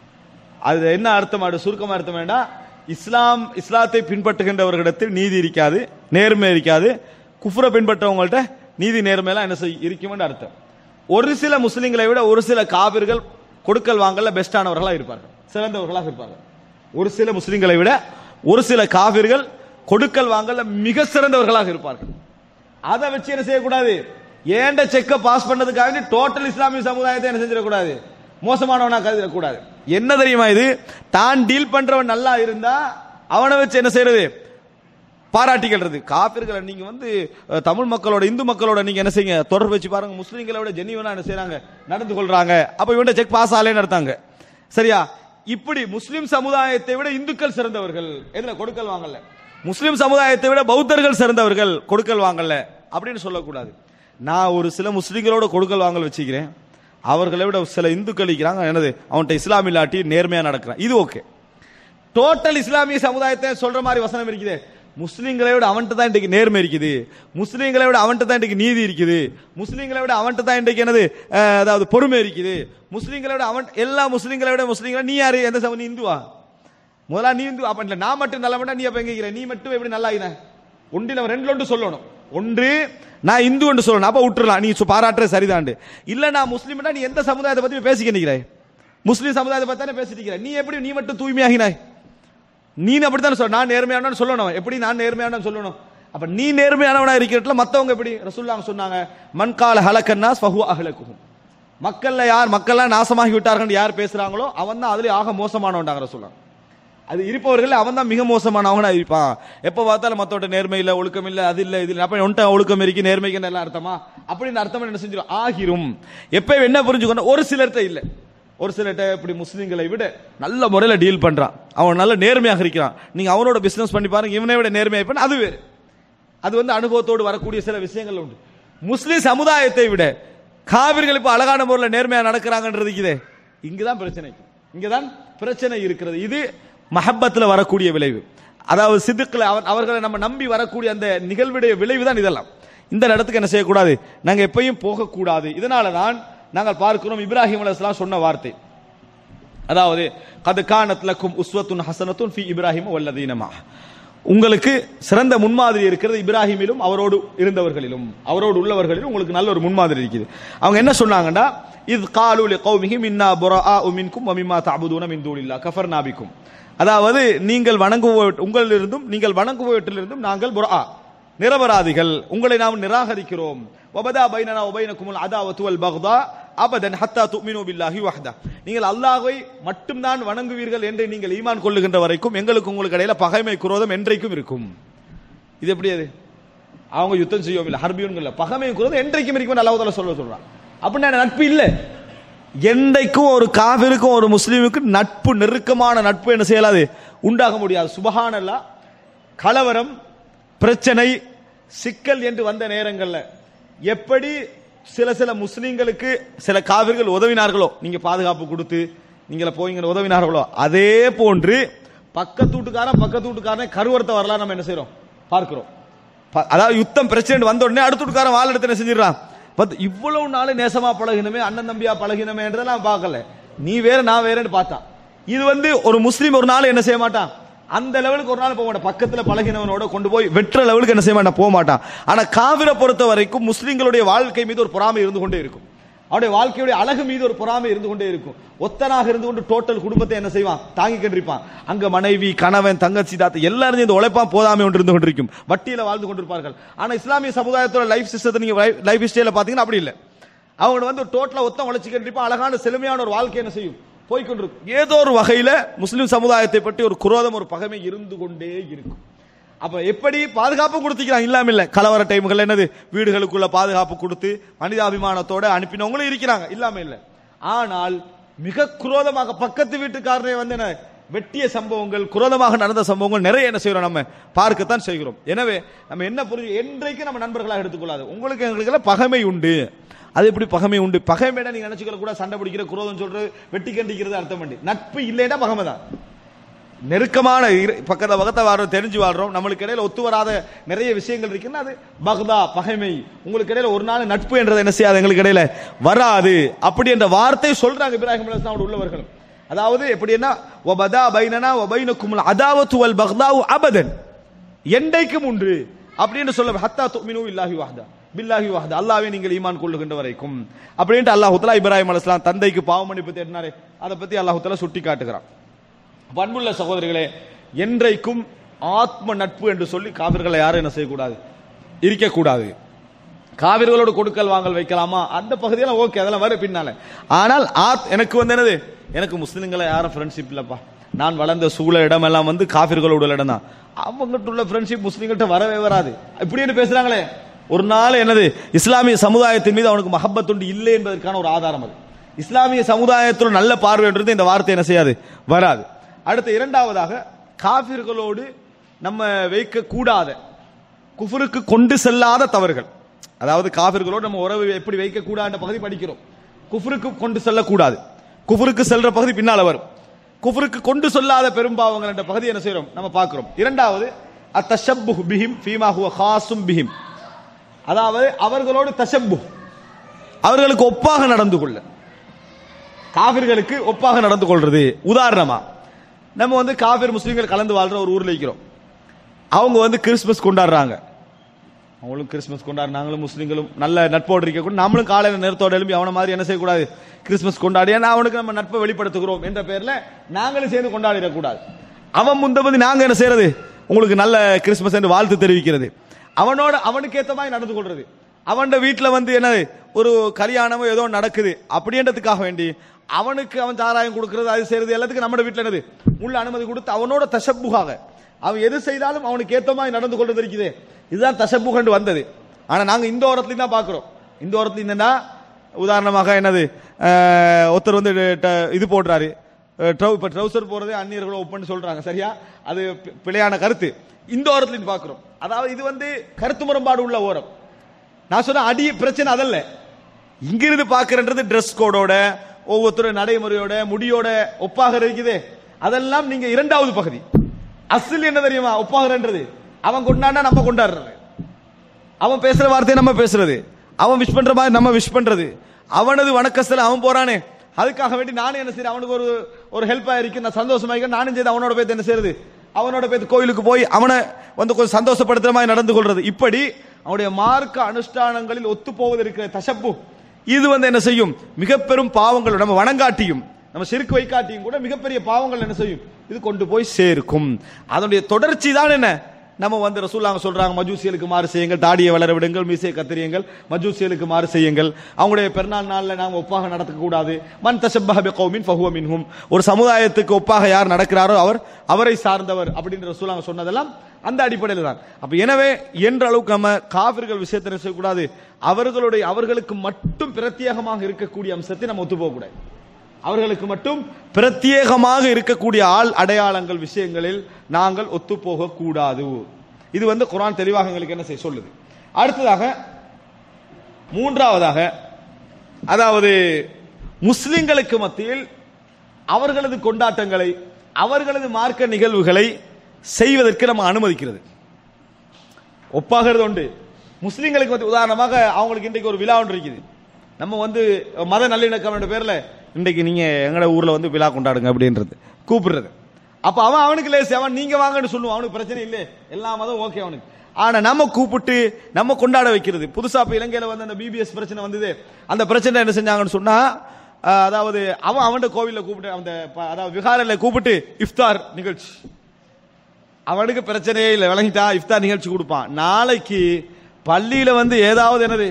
அது என்ன அர்த்தம் அது சுருக்கமா அர்த்தம் வேண்டாம் இஸ்லாம் இஸ்லாத்தை பின்பற்றுகின்றவர்களிடத்தில் நீதி இருக்காது நேர்மை இருக்காது குஃப்ரை பின்பற்றவங்கள்ட்ட நீதி நேர்மையெல்லாம் என்ன செய்ய இருக்கும்னு அர்த்தம் ஒரு சில முஸ்லிம்களை விட ஒரு சில காபிர்கள் கொடுக்கல் வாங்கல பெஸ்டானவர்களா இருப்பார்கள் சிறந்தவர்களாக இருப்பார்கள் ஒரு சில முஸ்லிம்களை விட ஒரு சில காபிர்கள் கொடுக்கல் வாங்கல மிக சிறந்தவர்களாக இருப்பார்கள் அதை வச்சு என்ன செய்யக்கூடாது ஏண்ட செக்க பாஸ் பண்ணதுக்காக டோட்டல் இஸ்லாமிய சமுதாயத்தை என்ன செஞ்சிடக்கூடாது மோசமானவனா கருதிடக்கூடாது என்ன தெரியுமா இது தான் டீல் பண்றவன் நல்லா இருந்தா அவனை வச்சு என்ன செய்யறது பாராட்டிக்கிறது காபிர்களை நீங்க வந்து அஹ், தமிழ் மக்களோட இந்து மக்களோட நீங்க என்ன செய்யுங்க தொடர்பு வச்சு பாருங்க முஸ்லீம்களை விட ஜெனிவனா என்ன செய்றாங்க நடந்து கொள்றாங்க அப்ப இவன்ட செக் பாஸ் ஆலேன்னு நடத்தாங்க சரியா இப்படி முஸ்லிம் சமுதாயத்தை விட இந்துக்கள் சிறந்தவர்கள் எதுல கொடுக்கல் வாங்கல முஸ்லிம் சமுதாயத்தை விட பௌத்தர்கள் சிறந்தவர்கள் கொடுக்கல் வாங்கல அப்படின்னு சொல்லக்கூடாது நான் ஒரு சில முஸ்லிம்களோட கொடுக்கல் வாங்கல் வச்சுக்கிறேன் அவர்களை விட சில இந்துக்கள் இருக்கிறாங்க என்னது அவன்கிட்ட இஸ்லாம் இல்லாட்டி நேர்மையா நடக்கிறான் இது ஓகே டோட்டல் இஸ்லாமிய சமுதாயத்தை சொல்ற மாதிரி வசனம் இருக்குது முஸ்லீம்களை விட அவன்கிட்ட தான் இன்றைக்கு நேர்மை இருக்குது முஸ்லீம்களை விட அவன்கிட்ட தான் இன்றைக்கு நீதி இருக்குது முஸ்லீம்களை விட அவன்கிட்ட தான் இன்றைக்கு என்னது அஹ், அதாவது பொறுமை இருக்குது முஸ்லீம்களை விட அவன் எல்லா முஸ்லீம்களை விட முஸ்லீம்களை நீ யாரு எந்த சம நீ இந்துவா முதல்ல நீ இந்து அப்ப இல்ல நான் மட்டும் நல்ல நீ அப்ப எங்க இருக்கிற நீ மட்டும் எப்படி நல்லா இருக்கிற ஒன்று நம்ம ரெண்டு ஒன்று சொல்லணும் ஒன்று நான் இந்து என்று சொல்லணும் அப்ப விட்டுறலாம் நீ சு- பாராட்டுற சரிதாண்டு இல்ல நான் முஸ்லீம்னா நீ எந்த சமுதாயத்தை பத்தி பேசிக்க நிற்கிறாய் முஸ்லீம் சமுதாயத்தை பத்தி தானே பேசிட்டு இருக்கிற நீ எப்படி நீ மட்டும் தூய்மையாகினாய் நீ அப்படித்தானே சொல்ல நான் நேர்மையானவன் சொல்லணும் எப்படி நான் நேர்மையானவன் சொல்லணும் அப்ப நீ நேர்மையானவனா இருக்கிறதுல மத்தவங்க எப்படி ரசூலுல்லாஹ் சொன்னாங்க மன்கால ஹலக்கன்னாஸ் ஃபஹு அஹ்லகுஹும் மக்கள்ல யார் மக்கள்லாம் நாசமாகி விட்டார்கள் யார் பேசுறாங்களோ அவன் தான் அதுல ஆக மோசமானவன்டாங்க ரசூலுல்லாஹ் அது இருப்பவர்கள் அவன் தான் மிக மோசமானவனா இருப்பான் எப்ப பார்த்தாலும் மத்தவட்ட நேர்மை இல்ல ஒழுக்கம் இல்ல அது இல்ல இது இல்ல அப்ப ஒன்ட்ட ஒழுக்கம் இருக்கு நேர்மைக்கு எல்லாம் அர்த்தமா அப்படின்னு அர்த்தம் என்ன செஞ்சிடும் ஆகிரும் எப்ப என்ன புரிஞ்சுக்கணும் ஒரு சிலர்கிட்ட இல்ல ஒரு சிலர்கிட்ட இப்படி முஸ்லிம்களை விட நல்ல முறையில டீல் பண்றான் அவன் நல்ல நேர்மையாக இருக்கிறான் நீங்க அவனோட பிசினஸ் பண்ணி பாருங்க இவனை விட நேர்மையாக இருப்பான் அது வேறு அது வந்து அனுபவத்தோடு வரக்கூடிய சில விஷயங்கள் உண்டு முஸ்லிம் சமுதாயத்தை விட காவிர்கள் இப்ப அழகான முறையில் நேர்மையா நடக்கிறாங்கன்றது இதே இங்குதான் பிரச்சனை இங்கதான் பிரச்சனை இருக்கிறது இது மஹப்பத்துல வரக்கூடிய விளைவு அதாவது சித்துக்களை அவர் அவர்களை நம்ம நம்பி வரக்கூடிய அந்த நிகழ்வுடைய விளைவு தான் இதெல்லாம் இந்த இடத்துக்கு என்ன செய்யக்கூடாது நாங்க எப்பயும் போகக்கூடாது இதனால தான் நாங்கள் பார்க்கிறோம் இப்ராஹிம் அலைஹிஸ்ஸலாம் சொன்ன வார்த்தை அதாவது கது கானத் லக்கும் உஸ்வத்துன் ஹசனத்துன் ஃபி இப்ராஹிம் வல்லதீனமா உங்களுக்கு சிறந்த முன்மாதிரி இருக்கிறது இப்ராஹிமிலும் அவரோடு இருந்தவர்களிலும் அவரோடு உள்ளவர்களிலும் உங்களுக்கு நல்ல ஒரு முன்மாதிரி இருக்குது அவங்க என்ன சொன்னாங்கன்னா இது காலு லி கௌமிஹி மின்னா புரஆ மின்கும் வ மிம்மா தஅபுதூன மின் தூனில்லா கஃபர்னா பிக்கும் அதாவது நீங்கள் வணங்குவ உங்களிலிருந்தும் நீங்கள் வணங்குவவற்றிலிருந்தும் நாங்கள் புரஆ நிரபராதிகள் உங்களை நாம் நிராகரிக்கிறோம் வபதா பைனனா உபைனக்குமுல் அதாவத்து வல் பக்தா அபதன் ஹத்தா துமினு பில்லாஹி வஹ்தா நீங்கள் அல்லாஹ்வை மட்டும்தான் வணங்குவீர்கள் என்று நீங்கள் ஈமான் கொள்ளுகின்ற வரைக்கும் எங்களுக்கு உங்களுக்கு இடையில பகைமை குரோதம் என்றைக்கும் இருக்கும் இது எப்படி அது அவங்க யுத்தம் செய்யவும் இல்லை ஹர்பியூன்கள் பகைமை குரோதம் என்றைக்கும் இருக்கும் அல்லாஹ் தாலா சொல்ல சொல்றான் அப்படின்னா என்ன நட்பு இல்லை என்றைக்கும் ஒரு காவிருக்கும் ஒரு முஸ்லீமுக்கும் நட்பு நெருக்கமான நட்பு என்ன செய்யலாது உண்டாக முடியாது சுபஹானல்லா கலவரம் பிரச்சனை சிக்கல் என்று வந்த நேரங்கள்ல எப்படி சில சில முஸ்லிம்களுக்கு சில காவிர்கள் உதவினார்களோ நீங்க பாதுகாப்பு கொடுத்து நீங்கள போய் உதவினார்களோ அதே போன்று பக்கத்து வீட்டுக்காரன் பக்கத்து வீட்டுக்காரன் கருவறுத்த வரலாம் நம்ம என்ன செய்றோம் பார்க்கிறோம் ப- அதாவது யுத்தம் பிரச்சனை வந்த உடனே அடுத்த வீட்டுக்காரன் வாள் எடுத்து என்ன செஞ்சிடறான் பட் இவ்வளவு நாள் நேசமா பழகினமே அண்ணன் தம்பியா பழகினமேன்றதெல்லாம் பார்க்கல நீ வேற நான் வேறன்னு பார்த்தான் இது வந்து ஒரு முஸ்லீம் ஒரு நாள் என்ன செய்ய மாட்டான் அந்த லெவலுக்கு ஒரு நாள் போக மாட்டான் பக்கத்துல பழகினவனோட கொண்டு போய் வெற்ற லெவலுக்கு என்ன செய்ய மாட்டான் போக மாட்டான் ஆனா காவிரை பொறுத்த வரைக்கும் முஸ்லிம்களுடைய வாழ்க்கை மீது ஒரு பொறாமை இருந்து கொண்டே இருக்கும் அவருடைய வாழ்க்கையுடைய அழகு மீது ஒரு பொறாமை இருந்து கொண்டே இருக்கும் ஒத்தனாக இருந்து கொண்டு டோட்டல் குடும்பத்தை என்ன செய்வான் தாங்கி கொண்டிருப்பான் அங்க மனைவி கணவன் தங்கச்சி தாத்தா எல்லாரும் இந்த உழைப்பான் போதாமை ஒன்று இருந்து கொண்டிருக்கும் வட்டியில வாழ்ந்து கொண்டிருப்பார்கள் ஆனா இஸ்லாமிய சமுதாயத்தோட லைஃப் சிஸ்டத்தை நீங்க லைஃப் ஸ்டைல பாத்தீங்கன்னா அப்படி இல்லை அவங்க வந்து டோட்டலா ஒத்தம் உழைச்சிக்கிட்டு இருப்பான் அழகான செழுமையான ஒரு வாழ்க்கை என்ன செய்யும் போய்கொண்டிருக்கும் ஏதோ ஒரு வகையில முஸ்லிம் சமுதாயத்தை பற்றி ஒரு குரோதம் ஒரு பகைமை இருந்து கொண்டே இருக்கும் அப்ப எப்படி பாதுகாப்பு கொடுத்துக்கிறாங்க இல்லாம இல்ல கலவர டைம்கள் என்னது வீடுகளுக்குள்ள பாதுகாப்பு கொடுத்து மனிதாபிமானத்தோட அனுப்பினவங்களும் இருக்கிறாங்க இல்லாம இல்ல ஆனால் மிக குரோதமாக பக்கத்து வீட்டுக்காரனே வந்து என்ன வெட்டிய சம்பவங்கள் குரோதமாக நடந்த சம்பவங்கள் நிறைய என்ன செய்யறோம் நம்ம பார்க்கத்தான் செய்கிறோம் எனவே நம்ம என்ன புரிஞ்சு என்றைக்கு நம்ம நண்பர்களாக எடுத்துக்கொள்ளாது உங்களுக்கு எங்களுக்கு எல்லாம் பகைமை உண்டு அது எப்படி பகைமை உண்டு பகைமையிட நீங்க நினைச்சுக்கல கூட சண்டை பிடிக்கிற குரோதம் சொல்றது வெட்டி கண்டிக்கிறது அர்த்தம் பண்ணி நட்பு இல்லைன்னா பகைமை தான் நெருக்கமான இரு- பக்கத்துல பக்கத்தை வாழ்றோம் தெரிஞ்சு வாழ்றோம் நம்மளுக்கு இடையில ஒத்து வராத நிறைய விஷயங்கள் இருக்குன்னா அது பக்தா பகைமை உங்களுக்கு இடையில ஒரு நாள் நட்பு என்றது என்ன செய்யாது எங்களுக்கு இடையில வராது அப்படி என்ற வார்த்தை சொல்றாங்க இப்ராஹிம் அலைஹிஸ்ஸலாம் உள்ளவர்களும் அதாவது எப்படின்னா வபதா பைனனா வபைனக்கும் அதாவத்து வல் பக்தாவு அபதன் என்றைக்கும் உண்டு அப்படின்னு சொல்ல ஹத்தா துமினு இல்லாஹி வாஹ்தா பில்லாஹி வாஹ்தா அல்லாஹ்வே நீங்கள் ஈமான் கொள்ளுகின்ற வரைக்கும் அப்படின்ட்டு அல்லாஹ் தஆலா இப்ராஹிம் அலைஹிஸ்ஸலாம் தந்தைக்கு பாவ மன்னிப்பு தேடினாரே அதை பத்தி அல்லாஹ் தஆலா சுட்டி காட்டுகிறான் பண்புள்ள சகோதரிகளே என்றைக்கும் ஆத்ம நட்பு என்று சொல்லி காவிர்களை யாரும் என்ன செய்யக்கூடாது இருக்கக்கூடாது காவிர்களோடு கொடுக்கல் வாங்கல் வைக்கலாமா அந்த பகுதியெல்லாம் ஓகே அதெல்லாம் வரும் பின்னால ஆனால் ஆத் எனக்கு வந்து என்னது எனக்கு முஸ்லிம்களை யாரும் ஃப்ரெண்ட்ஷிப் இல்லப்பா நான் வளர்ந்த சூழ இடமெல்லாம் வந்து காபிர்களோட உள்ள இடம் தான் அவங்ககிட்ட உள்ள ஃப்ரெண்ட்ஷிப் முஸ்லிம்கிட்ட வரவே வராது இப்படின்னு பேசுறாங்களே ஒரு நாள் என்னது இஸ்லாமிய சமுதாயத்தின் மீது அவனுக்கு மஹப்பத்துண்டு இல்லை என்பதற்கான ஒரு ஆதாரம் அது இஸ்லாமிய சமுதாயத்தில் நல்ல பார்வைன்றது இந்த வார்த்தை என்ன செய்யாது வராது அடுத்து இரண்டாவதாக காபிர்களோடு நம்ம வைக்க கூடாத குஃபருக்கு கொண்டு செல்லாத தவறுகள் அதாவது காபிர்களோடு நம்ம உறவு எப்படி வைக்க கூடாத பகுதி படிக்கிறோம் குஃபருக்கு கொண்டு செல்லக்கூடாது குஃபருக்கு செல்ற பகுதி பின்னால வரும் குஃபருக்கு கொண்டு செல்லாத பெரும்பாவங்கள் என்ற பகுதி என்ன செய்றோம் நம்ம பார்க்கிறோம் இரண்டாவது அத்தஷப்பு பிஹிம் ஃபீமா ஹுவ ஹாசும் பிஹிம் அதாவது அவர்களோடு தஷப்பு அவர்களுக்கு ஒப்பாக நடந்து கொள்ள காபிர்களுக்கு ஒப்பாக நடந்து கொள்றது உதாரணமா நம்ம வந்து காபிர் முஸ்லீம்கள் கலந்து வாழ்ற ஒரு ஊர்ல இருக்கிறோம் அவங்க வந்து கிறிஸ்மஸ் கொண்டாடுறாங்க அவங்களும் கிறிஸ்மஸ் கொண்டாடு நாங்களும் முஸ்லீம்களும் நல்ல நட்போடு இருக்கக்கூடாது நம்மளும் காலையில நேரத்தோட எழுப்பி அவன மாதிரி என்ன செய்யக்கூடாது கிறிஸ்மஸ் கொண்டாடி ஏன்னா அவனுக்கு நம்ம நட்பை வெளிப்படுத்துகிறோம் என்ற பேர்ல நாங்களும் சேர்ந்து கொண்டாடிடக்கூடாது அவன் முந்தபதி நாங்க என்ன செய்யறது உங்களுக்கு நல்ல கிறிஸ்மஸ் என்று வாழ்த்து தெரிவிக்கிறது அவனோட அவனுக்கு ஏத்த மாதிரி நடந்து கொள்றது அவன் வீட்டுல வந்து என்னது ஒரு கல்யாணமோ ஏதோ நடக்குது அப்படின்றதுக்காக வேண்டி அவனுக்கு அவன் சாராயம் கொடுக்கறது அது செய்யறது எல்லாத்துக்கும் நம்ம வீட்டுல என்னது உள்ள அனுமதி கொடுத்து அவனோட தசப்புகாக அவன் எது செய்தாலும் அவனுக்கு ஏத்த மாதிரி நடந்து கொள்றது இருக்குது இதுதான் தசப்புகண்டு வந்தது ஆனா நாங்க இந்த ஓரத்துலயும் தான் பாக்குறோம் இந்த ஓரத்துல என்னன்னா உதாரணமாக என்னது அஹ், ஒருத்தர் வந்து ட- இது போடுறாரு அஹ், ட்ரௌ இப்ப ட்ரௌசர் போறதே அந்நியர்களோ ஒப்பன்னு சொல்றாங்க சரியா அது பி- பிழையான கருத்து இந்த ஓரத்துலயும் பாக்குறோம் அதாவது இது வந்து கருத்து முரண்பாடு உள்ள ஓரம் நான் சொன்ன அடி பிரச்சனை அதல்ல இங்கிருந்து பாக்குறன்றது ட்ரெஸ் கோடோட ஒவ்வொருத்தரும் நடைமுறையோட முடியோட ஒப்பாக இருக்குது அதெல்லாம் நீங்க இரண்டாவது பகுதி அசில் என்ன தெரியுமா ஒப்பாகிறன்றது அவன் கொண்டாடினா நம்ம கொண்டாடுறது அவன் பேசுற வார்த்தையை நம்ம பேசுறது அவன் விஷ் பண்ற மாதிரி நம்ம விஷ் பண்றது அவனது வணக்கஸ்தல அவன் போறானே அதுக்காக வேண்டி நானும் என்ன செய்யறேன் அவனுக்கு ஒரு ஒரு ஹெல்ப் ஆயிருக்கு நான் சந்தோஷமா இருக்கேன் நானும் செய்து அவனோட போய் என்ன செய்யறது அவனோட போய் கோயிலுக்கு போய் அவனை வந்து கொஞ்சம் சந்தோஷப்படுத்துற மாதிரி நடந்து கொள்றது இப்படி அவனுடைய மார்க்க அனுஷ்டானங்களில் ஒத்து போவது இருக்கிற தசப்பு இது வந்து என்ன செய்யும் மிக பெரும் பாவங்கள் நம்ம வணங்காட்டியும் நம்ம செருக்கு வைக்காட்டியும் கூட மிகப்பெரிய பாவங்கள் என்ன செய்யும் இது கொண்டு போய் சேர்க்கும் அதனுடைய தொடர்ச்சி தான் என்ன நம்ம வந்து ரசூல்லாங்க சொல்றாங்க மஜூசியலுக்கு மாறு செய்யுங்கள் தாடியை வளர விடுங்கள் மீசையை கத்திரியுங்கள் மஜூசியலுக்கு மாறு செய்யுங்கள் அவங்களுடைய பெருநாள் நாள்ல நாங்க ஒப்பாக நடக்க கூடாது மன் தஷப்பஹ பிகௌமின் ஃபஹுவ மின்ஹும் ஒரு சமுதாயத்துக்கு ஒப்பாக யார் நடக்கிறாரோ அவர் அவரை சார்ந்தவர் அப்படின்ற ரசூலாங்க சொன்னதெல்லாம் அந்த அடிப்படையில் தான் அப்ப எனவே என்ற அளவுக்கு நம்ம காவிர்கள் விஷயத்தை என்ன செய்யக்கூடாது அவர்களுடைய அவர்களுக்கு மட்டும் பிரத்யேகமாக இருக்கக்கூடிய அம்சத்தை நம்ம ஒத்து போகக்கூடாது அவர்களுக்கு மட்டும் பிரத்யேகமாக இருக்கக்கூடிய ஆள் அடையாளங்கள் விஷயங்களில் நாங்கள் ஒத்து போக கூடாது இது வந்து குர்ஆன் தெளிவாக எங்களுக்கு என்ன செய்ய சொல்லுது அடுத்ததாக மூன்றாவதாக அதாவது முஸ்லிம்களுக்கு மத்தியில் அவர்களது கொண்டாட்டங்களை அவர்களது மார்க்க நிகழ்வுகளை செய்வதற்கு நம்ம அனுமதிக்கிறது ஒப்பாகிறது உண்டு முஸ்லிம்களுக்கு வந்து உதாரணமாக அவங்களுக்கு இன்றைக்கு ஒரு விழா ஒன்று இருக்குது நம்ம வந்து மத நல்லிணக்கம் என்ற பேர்ல இன்றைக்கு நீங்க எங்கட ஊர்ல வந்து விழா கொண்டாடுங்க அப்படின்றது கூப்பிடுறது அப்ப அவன் அவனுக்கு லேசு அவன் நீங்க வாங்கன்னு சொல்லுவான் அவனுக்கு பிரச்சனை இல்லை எல்லா மதம் ஓகே அவனுக்கு ஆனா நம்ம கூப்பிட்டு நம்ம கொண்டாட வைக்கிறது புதுசா இப்ப இலங்கையில வந்து அந்த பிபிஎஸ் பிரச்சனை வந்தது அந்த பிரச்சனை என்ன செஞ்சாங்கன்னு சொன்னா அஹ், அதாவது அவன் அவன் கோவில்ல கூப்பிட்டு அந்த ப- அதாவது விகாரில கூப்பிட்டு இஃப்தார் நிகழ்ச்சி அவனுக்கு பிரச்சனையே இல்லை விளங்கிட்டா இஃப்தார் நிகழ்ச்சி கொடுப்பான் நாளைக்கு பள்ளியில வந்து ஏதாவது என்னது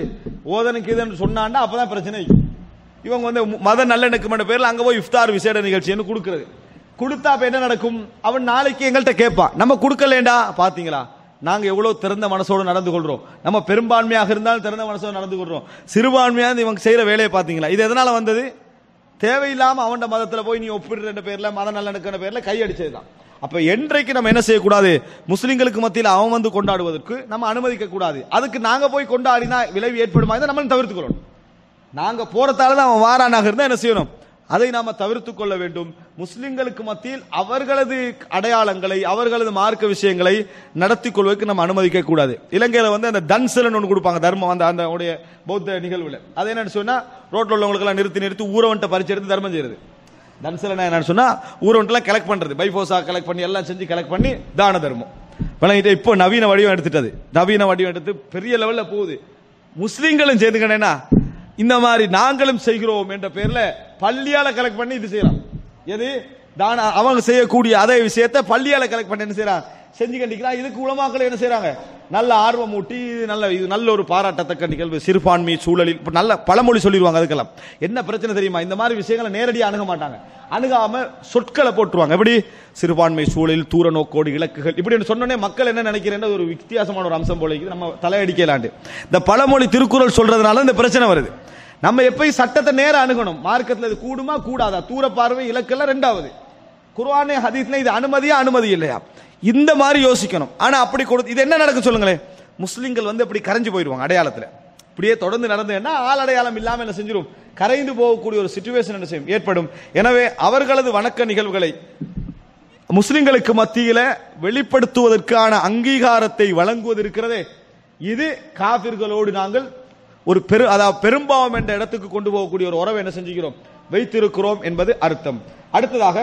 ஓதனுக்கு இதுன்னு சொன்னாண்டா அப்பதான் பிரச்சனை இருக்கும். இவங்க வந்து மு- மத நல்லெண்ணக்கம் பேர்ல அங்க போய் இஃப்தார் விசேட நிகழ்ச்சின்னு கொடுக்கிறது கொடுத்தா அப்ப என்ன நடக்கும் அவன் நாளைக்கு எங்கள்கிட்ட கேட்பான் நம்ம கொடுக்கலேண்டா பாத்தீங்களா நாங்க எவ்வளவு திறந்த மனசோடு நடந்து கொள்றோம் நம்ம பெரும்பான்மையாக இருந்தாலும் திறந்த மனசோடு நடந்து கொள்றோம் சிறுபான்மையாக இருந்து இவங்க செய்யற வேலையை பாத்தீங்களா இது எதனால வந்தது தேவையில்லாம அவன்ட மதத்துல போய் நீ ஒப்பிடுற பேர்ல மத நல்லெண்ணக்கிற பேர்ல கையடிச்சதுதான் அப்ப என்றைக்கு நம்ம என்ன செய்யக்கூடாது முஸ்லிம்களுக்கு மத்தியில் அவன் வந்து கொண்டாடுவதற்கு நம்ம அனுமதிக்க கூடாது அதுக்கு நாங்க போய் கொண்டாடினா விளைவு ஏற்படுமா இதை நம்ம தவிர்த்துக்கொள்ளணும் நாங்க போறதால தான் அவன் வாரானாக இருந்தா என்ன செய்யணும் அதை நாம தவிர்த்துக் கொள்ள வேண்டும் முஸ்லிம்களுக்கு மத்தியில் அவர்களது அடையாளங்களை அவர்களது மார்க்க விஷயங்களை நடத்தி கொள்வதற்கு நம்ம அனுமதிக்க கூடாது இலங்கையில வந்து அந்த தன்சலன் ஒன்று கொடுப்பாங்க தர்மம் அந்த அந்த உடைய பௌத்த நிகழ்வுல அது என்னன்னு சொன்னா ரோட்ல உள்ளவங்களுக்கு எல்லாம் நிறுத்தி நிறுத்தி ஊரவன்ட்ட பறிச்சு எடுத்து தர்மம் செய்யறது தன்சலன் என்னன்னு சொன்னா ஊரவன்ட்டெல்லாம் கலெக்ட் பண்றது பைபோசா கலெக்ட் பண்ணி எல்லாம் செஞ்சு கலெக்ட் பண்ணி தான தர்மம் விளங்கிட்டு இப்போ நவீன வடிவம் எடுத்துட்டது நவீன வடிவம் எடுத்து பெரிய லெவல்ல போகுது முஸ்லீம்களும் சேர்ந்துக்கணேனா இந்த மாதிரி நாங்களும் செய்கிறோம் என்ற பேர்ல பள்ளியால கலெக்ட் பண்ணி இது செய்யலாம் எது தான அவங்க செய்யக்கூடிய அதே விஷயத்தை பள்ளியால கலெக்ட் பண்ணி என்ன செய்யறாங்க செஞ்சு கண்டிக்கிறான் இதுக்கு உலமாக்கள் என்ன செய்யறாங்க நல்ல ஆர்வம் ஊட்டி இது நல்ல இது நல்ல ஒரு பாராட்டத்தக்க நிகழ்வு சிறுபான்மை சூழலில் இப்ப நல்ல பழமொழி சொல்லிடுவாங்க அதுக்கெல்லாம் என்ன பிரச்சனை தெரியுமா இந்த மாதிரி விஷயங்களை நேரடியாக அணுக மாட்டாங்க அணுகாம சொற்களை போட்டுருவாங்க எப்படி சிறுபான்மை சூழலில் தூர நோக்கோடு இலக்குகள் இப்படி சொன்னோடனே மக்கள் என்ன நினைக்கிறேன் ஒரு வித்தியாசமான ஒரு அம்சம் போல இருக்குது. நம்ம தலையடிக்கலாண்டு இந்த பழமொழி திருக்குறள் சொல்றதுனால இந்த பிரச்சனை வருது நம்ம எப்பயும் சட்டத்தை நேர அணுகணும் மார்க்கத்தில் இது கூடுமா கூடாதா தூர பார்வை இலக்கெல்லாம் ரெண்டாவது குர்ஆனே ஹதீஸ்ல இது அனுமதியா அனுமதி இல்லையா இந்த மாதிரி யோசிக்கணும் ஆனா அப்படி கொடுத்து இது என்ன நடக்கும் சொல்லுங்களேன் முஸ்லிம்கள் வந்து அப்படி கரைஞ்சு போயிடுவாங்க அடையாளத்துல இப்படியே தொடர்ந்து நடந்ததுன்னா ஆள் அடையாளம் இல்லாம என்ன செஞ்சிரும் கரைந்து போகக்கூடிய ஒரு சுச்சுவேஷன் என்ன செய்யும் ஏற்படும் எனவே அவர்களது வணக்க நிகழ்வுகளை முஸ்லிம்களுக்கு மத்தியில வெளிப்படுத்துவதற்கான அங்கீகாரத்தை வழங்குவது இருக்கிறதே இது காபிர்களோடு நாங்கள் ஒரு பெரு அதாவது பெரும்பாவம் என்ற இடத்துக்கு கொண்டு போகக்கூடிய ஒரு உறவை என்ன செஞ்சுக்கிறோம் வைத்திருக்கிறோம் என்பது அர்த்தம் அடுத்ததாக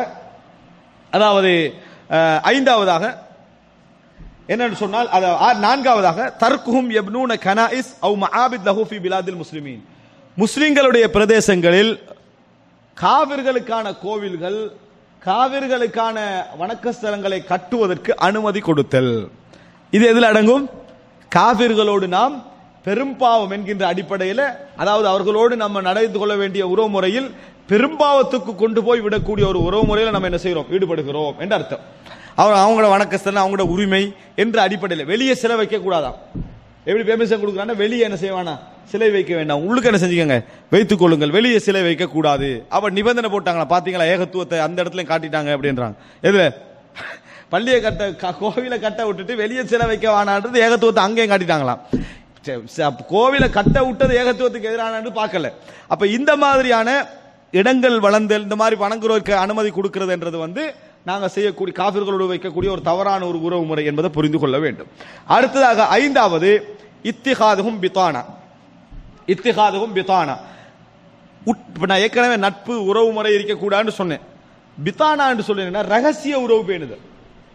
அதாவது அஹ், ஐந்தாவதாக என்னன்னு சொன்னால் அது ஆ- நான்காவதாக தர்க்குஹும் யப்னூன கனாயிஸ் அவு மஆபித் லஹு ஃபி பிலாதில் முஸ்லிமீன் முஸ்லிம்களுடைய பிரதேசங்களில் காவிர்களுக்கான கோவில்கள் காவிர்களுக்கான வணக்க ஸ்தலங்களை கட்டுவதற்கு அனுமதி கொடுத்தல் இது எதில் அடங்கும் காவிர்களோடு நாம் பெரும்பாவம் என்கின்ற அடிப்படையில் அதாவது அவர்களோடு நம்ம நடந்து கொள்ள வேண்டிய உறவு முறையில் பெரும்பாவத்துக்கு கொண்டு போய் விடக்கூடிய ஒரு உறவு முறையில் நம்ம என்ன செய்கிறோம் ஈடுபடுகிறோம் என்று அர்த்தம் அவர் அவங்களோட வணக்கஸ்தலம் அவங்களோட உரிமை என்ற அடிப்படையில் வெளியே சிலை வைக்க கூடாதாம் எப்படி பெர்மிஷன் கொடுக்குறாங்கன்னா வெளியே என்ன செய்வானா சிலை வைக்க வேண்டாம் உள்ளுக்கு என்ன செஞ்சுக்கோங்க வைத்துக் கொள்ளுங்கள் வெளியே சிலை வைக்க கூடாது அப்ப நிபந்தனை போட்டாங்களா பாத்தீங்களா ஏகத்துவத்தை அந்த இடத்துல காட்டிட்டாங்க அப்படின்றாங்க எதுல பள்ளியை கட்ட க- கோவிலை கட்ட விட்டுட்டு வெளியே சிலை வைக்க வேணான்றது ஏகத்துவத்தை அங்கேயும் காட்டிட்டாங்களாம் சரி, சரி, அப்ப கோவிலை கட்ட விட்டது ஏகத்துவத்துக்கு எதிரானு பார்க்கல அப்ப இந்த மாதிரியான இடங்கள் வளர்ந்தல் இந்த மாதிரி வணங்குறதுக்கு அனுமதி கொடுக்கிறதுன்றது வந்து நாங்க செய்யக்கூடிய காபிர்களோடு வைக்கக்கூடிய ஒரு தவறான ஒரு உறவு முறை என்பதை புரிந்து கொள்ள வேண்டும் அடுத்ததாக ஐந்தாவது இத்திஹாதுகும் பித்தானா இத்திஹாதுகும் பித்தானா உட்- இப்ப நான் ஏற்கனவே நட்பு உறவு முறை இருக்கக்கூடாதுன்னு சொன்னேன் பித்தானா என்று சொல்லுங்கன்னா ரகசிய உறவு பேணுதல்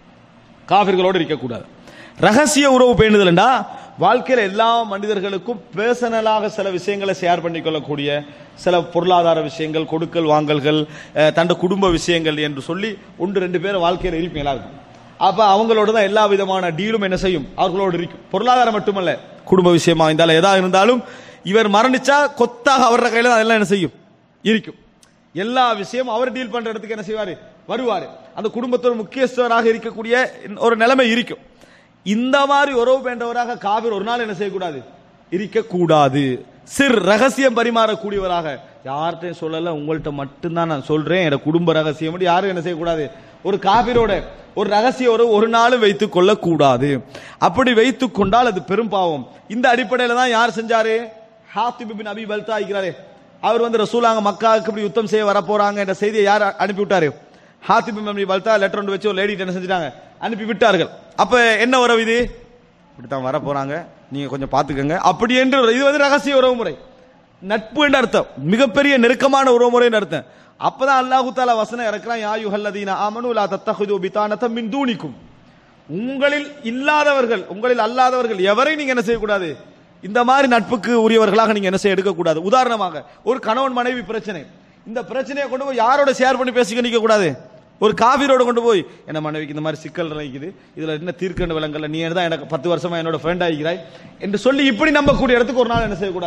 காபிர்களோடு இருக்கக்கூடாது ரகசிய உறவு பேணுதல்டா வாழ்க்கையில எல்லா மனிதர்களுக்கும் பேர்சனலாக சில விஷயங்களை ஷேர் பண்ணிக்கொள்ளக்கூடிய சில பொருளாதார விஷயங்கள் கொடுக்கல் வாங்கல்கள் அஹ், தண்ட குடும்ப விஷயங்கள் என்று சொல்லி ஒன்று ரெண்டு பேர் வாழ்க்கையில இருப்பீங்க எல்லாருக்கும் அப்ப அவங்களோட தான் எல்லா விதமான டீலும் என்ன செய்யும் அவர்களோடு இருக்கும் பொருளாதாரம் மட்டுமல்ல குடும்ப விஷயமா இருந்தாலும் எதா இருந்தாலும் இவர் மரணிச்சா கொத்தாக அவரோட கையில தான் அதெல்லாம் என்ன செய்யும் இருக்கும் எல்லா விஷயமும் அவர் டீல் பண்ற இடத்துக்கு என்ன செய்வாரு வருவாரு அந்த குடும்பத்தோட முக்கியஸ்தராக இருக்கக்கூடிய ஒரு நிலைமை இருக்கும் இந்த மாதிரி உறவு வேண்டவராக காவிர் ஒரு நாள் என்ன செய்யக்கூடாது இருக்கக்கூடாது சிறு ரகசியம் பரிமாறக்கூடியவராக யார்கிட்டையும் சொல்லல உங்கள்ட்ட மட்டும்தான் நான் சொல்றேன் என் குடும்ப ரகசியம் அப்படி யாரும் என்ன செய்யக்கூடாது ஒரு காபிரோட ஒரு ரகசிய உறவு ஒரு நாளும் வைத்துக் கொள்ளக் கூடாது அப்படி வைத்துக் கொண்டால் அது பெரும் பாவம் இந்த அடிப்படையில தான் யார் செஞ்சாரு ஹாத்திப் பின் அபி பல்தா இருக்கிறாரே அவர் வந்து ரசூலாங்க மக்காவுக்கு இப்படி யுத்தம் செய்ய வர போறாங்க என்ற செய்தியை யார் அனுப்பி விட்டாரு ஹாத்திப் பின் அபி பல்தா லெட்டர் ஒன்று வச்சு ஒரு லேடி என்ன செஞ்சுட்டாங்க அனுப்பி விட்டார்கள் அப்ப என்ன உறவு இது இப்படித்தான் வர போறாங்க நீங்க கொஞ்சம் பாத்துக்கங்க அப்படி என்று ஒரு- இது வந்து ரகசிய உறவு முறை நட்பு என்று அர்த்தம் மிகப்பெரிய நெருக்கமான உறவு முறைன்னு அர்த்தம் அப்பதான் அல்லாஹு தாலா வசனம் இறக்குறான் யா யுஹல்லதீன ஆமனு லா தத்தஹுது பிதானத்தம் மின் தூணிக்கும் உங்களில் இல்லாதவர்கள் உங்களில் அல்லாதவர்கள் எவரை நீங்க என்ன செய்யக்கூடாது இந்த மாதிரி நட்புக்கு உரியவர்களாக நீங்க என்ன செய்ய எடுக்கக்கூடாது உதாரணமாக ஒரு கணவன் மனைவி பிரச்சனை இந்த பிரச்சனையை கொண்டு போய் யாரோட ஷேர் பண்ணி பேசிக்க நிக்க கூடாது ஒரு காவிரோட கொண்டு போய் என்ன மனைவிக்கு இந்த மாதிரி சிக்கல் இருக்குது இதுல என்ன தீர்க்கண்டு விலங்கல்ல நீ தான் எனக்கு பத்து வருஷமா என்னோட ஃப்ரெண்ட் ஆகிக்கிறாய் என்று சொல்லி இப்படி நம்பக்கூடிய இடத்துக்கு ஒரு நாள் என்ன செய்யக்கூடாது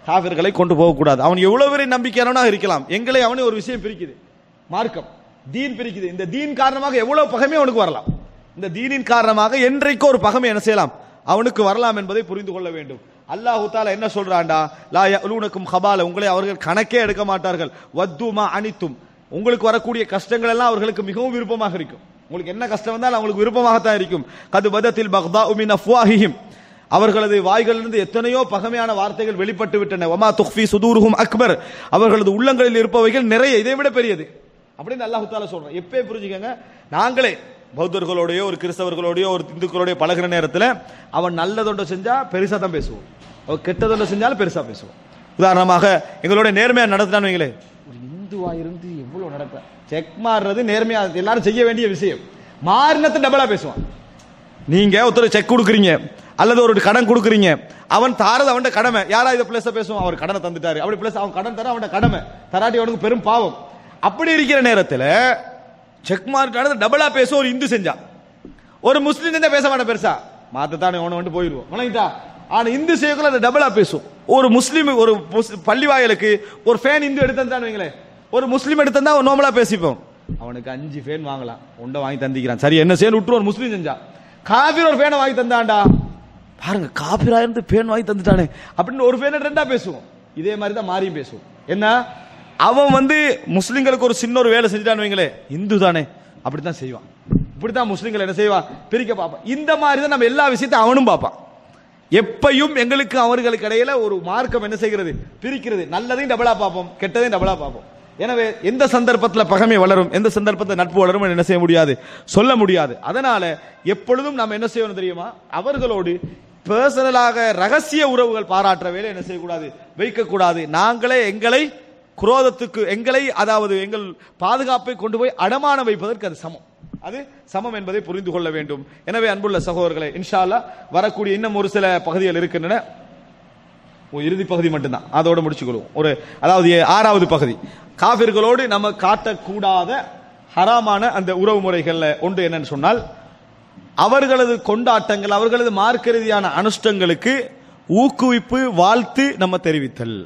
காவிர்களை கொண்டு போகக்கூடாது அவன் எவ்வளவு பெரிய நம்பிக்கையானவனாக இருக்கலாம் எங்களை அவனே ஒரு விஷயம் பிரிக்குது மார்க்கம் தீன் பிரிக்குது இந்த தீன் காரணமாக எவ்வளவு பகமே அவனுக்கு வரலாம் இந்த தீனின் காரணமாக என்றைக்கோ ஒரு பகமை என்ன செய்யலாம் அவனுக்கு வரலாம் என்பதை புரிந்து கொள்ள வேண்டும் அல்லாஹு தாலா என்ன சொல்றான்டா லா யலூனக்கும் ஹபால உங்களை அவர்கள் கணக்கே எடுக்க மாட்டார்கள் வத்துமா அனித்தும் உங்களுக்கு வரக்கூடிய கஷ்டங்கள் எல்லாம் அவர்களுக்கு மிகவும் விருப்பமாக இருக்கும் உங்களுக்கு என்ன கஷ்டம் வந்தாலும் அவங்களுக்கு விருப்பமாகத்தான் இருக்கும் கது பதத்தில் பக்தா உமின் அஃப்வாஹிஹிம் அவர்களது வாய்களிலிருந்து எத்தனையோ பகமையான வார்த்தைகள் வெளிப்பட்டு விட்டன ஒமா துஃபி சுதூருஹும் அக்பர் அவர்களது உள்ளங்களில் இருப்பவைகள் நிறைய இதை விட பெரியது அப்படின்னு அல்லாஹு தாலா சொல்றோம் எப்பே புரிஞ்சுக்கங்க நாங்களே பௌத்தர்களோடயோ ஒரு கிறிஸ்தவர்களோடயோ ஒரு இந்துக்களோடய பழகுற நேரத்தில் அவன் நல்லதொன்றை செஞ்சா பெருசா தான் பேசுவோம் அவன் கெட்டதொன்றை செஞ்சாலும் பெருசா பேசுவோம் உதாரணமாக எங்களோட நேர்மையா நடத்தினான்னு வைங்களே ஒரு இந்துவா இருந்து எவ்வளவு நடக்க செக் மாறுறது நேர்மையா எல்லாரும் செய்ய வேண்டிய விஷயம் மாறினத்தை டபுளா பேசுவான் நீங்க ஒருத்தர் செக் கொடுக்குறீங்க அல்லது ஒரு கடன் கொடுக்குறீங்க அவன் தாரது அவன் கடமை யாரா இதை பிளஸ் பேசுவான் அவர் கடனை தந்துட்டாரு அப்படி பிளஸ் அவன் கடன் தர அவன் கடமை தராட்டி அவனுக்கு பெரும் பாவம் அப்படி இருக்கிற நேரத்தில் செக் மார்க் ஆனது டபுளா பேச ஒரு இந்து செஞ்சான் ஒரு முஸ்லீம் செஞ்சா பேச மாட்டேன் பெருசா மாத்தத்தானே அவனை வந்து போயிடுவோம் வணங்கிட்டா ஆனா இந்து செய்யக்குள்ள அது டபுளா பேசும் ஒரு முஸ்லீம் ஒரு முஸ்- பள்ளி வாயலுக்கு ஒரு ஃபேன் இந்து எடுத்தான் வைங்களேன் ஒரு முஸ்லீம் எடுத்தா அவன் நோமலா பேசிப்போம் அவனுக்கு அஞ்சு ஃபேன் வாங்கலாம் உண்டை வாங்கி தந்திக்கிறான் சரி என்ன செய்யணும் விட்டு ஒரு முஸ்லீம் செஞ்சா காபீர் ஒரு ஃபேனை வாங்கி தந்தான்டா பாருங்க காபீரா இருந்து ஃபேன் வாங்கி தந்துட்டானே அப்படின்னு ஒரு ஃபேனை ரெண்டா பேசுவோம் இதே மாதிரி தான் மாறியும் பேசுவோம் என்ன அவன் வந்து முஸ்லிம்களுக்கு ஒரு சின்ன ஒரு வேலை செஞ்சுட்டான்னு வைங்களே இந்து தானே அப்படித்தான் செய்வான் இப்படித்தான் முஸ்லிம்கள் என்ன செய்வான் பிரிக்க பார்ப்பான் இந்த மாதிரி தான் நம்ம எல்லா விஷயத்தையும் அவனும் பார்ப்பான் எப்பையும் எங்களுக்கு அவர்களுக்கு இடையில ஒரு மார்க்கம் என்ன செய்கிறது பிரிக்கிறது நல்லதையும் டபுளா பார்ப்போம் கெட்டதையும் டபுளா பார்ப்போம் எனவே எந்த சந்தர்ப்பத்தில் பகமை வளரும் எந்த சந்தர்ப்பத்தில் நட்பு வளரும் என்ன செய்ய முடியாது சொல்ல முடியாது அதனால எப்பொழுதும் நாம் என்ன செய்யணும் தெரியுமா அவர்களோடு பர்சனலாக ரகசிய உறவுகள் பாராட்டுற வேலை என்ன செய்யக்கூடாது வைக்கக்கூடாது நாங்களே எங்களை குரோதத்துக்கு எங்களை அதாவது எங்கள் பாதுகாப்பை கொண்டு போய் அடமான வைப்பதற்கு அது சமம் அது சமம் என்பதை புரிந்து கொள்ள வேண்டும் எனவே அன்புள்ள சகோதரர்களே இன்ஷா அல்லாஹ் வரக்கூடிய இன்னும் ஒரு சில பகுதிகள் இருக்கின்றன ஓ, இறுதி பகுதி மட்டும்தான் அதோட முடிச்சுக்கொள்வோம் ஒரு அதாவது ஏ- ஆறாவது பகுதி காபிர்களோடு நம்ம காட்டக்கூடாத ஹராமான அந்த உறவு முறைகள்ல ஒன்று என்னன்னு சொன்னால் அவர்களது கொண்டாட்டங்கள் அவர்களது மார்க்க ரீதியான அனுஷ்டங்களுக்கு ஊக்குவிப்பு வாழ்த்து நம்ம தெரிவித்தல்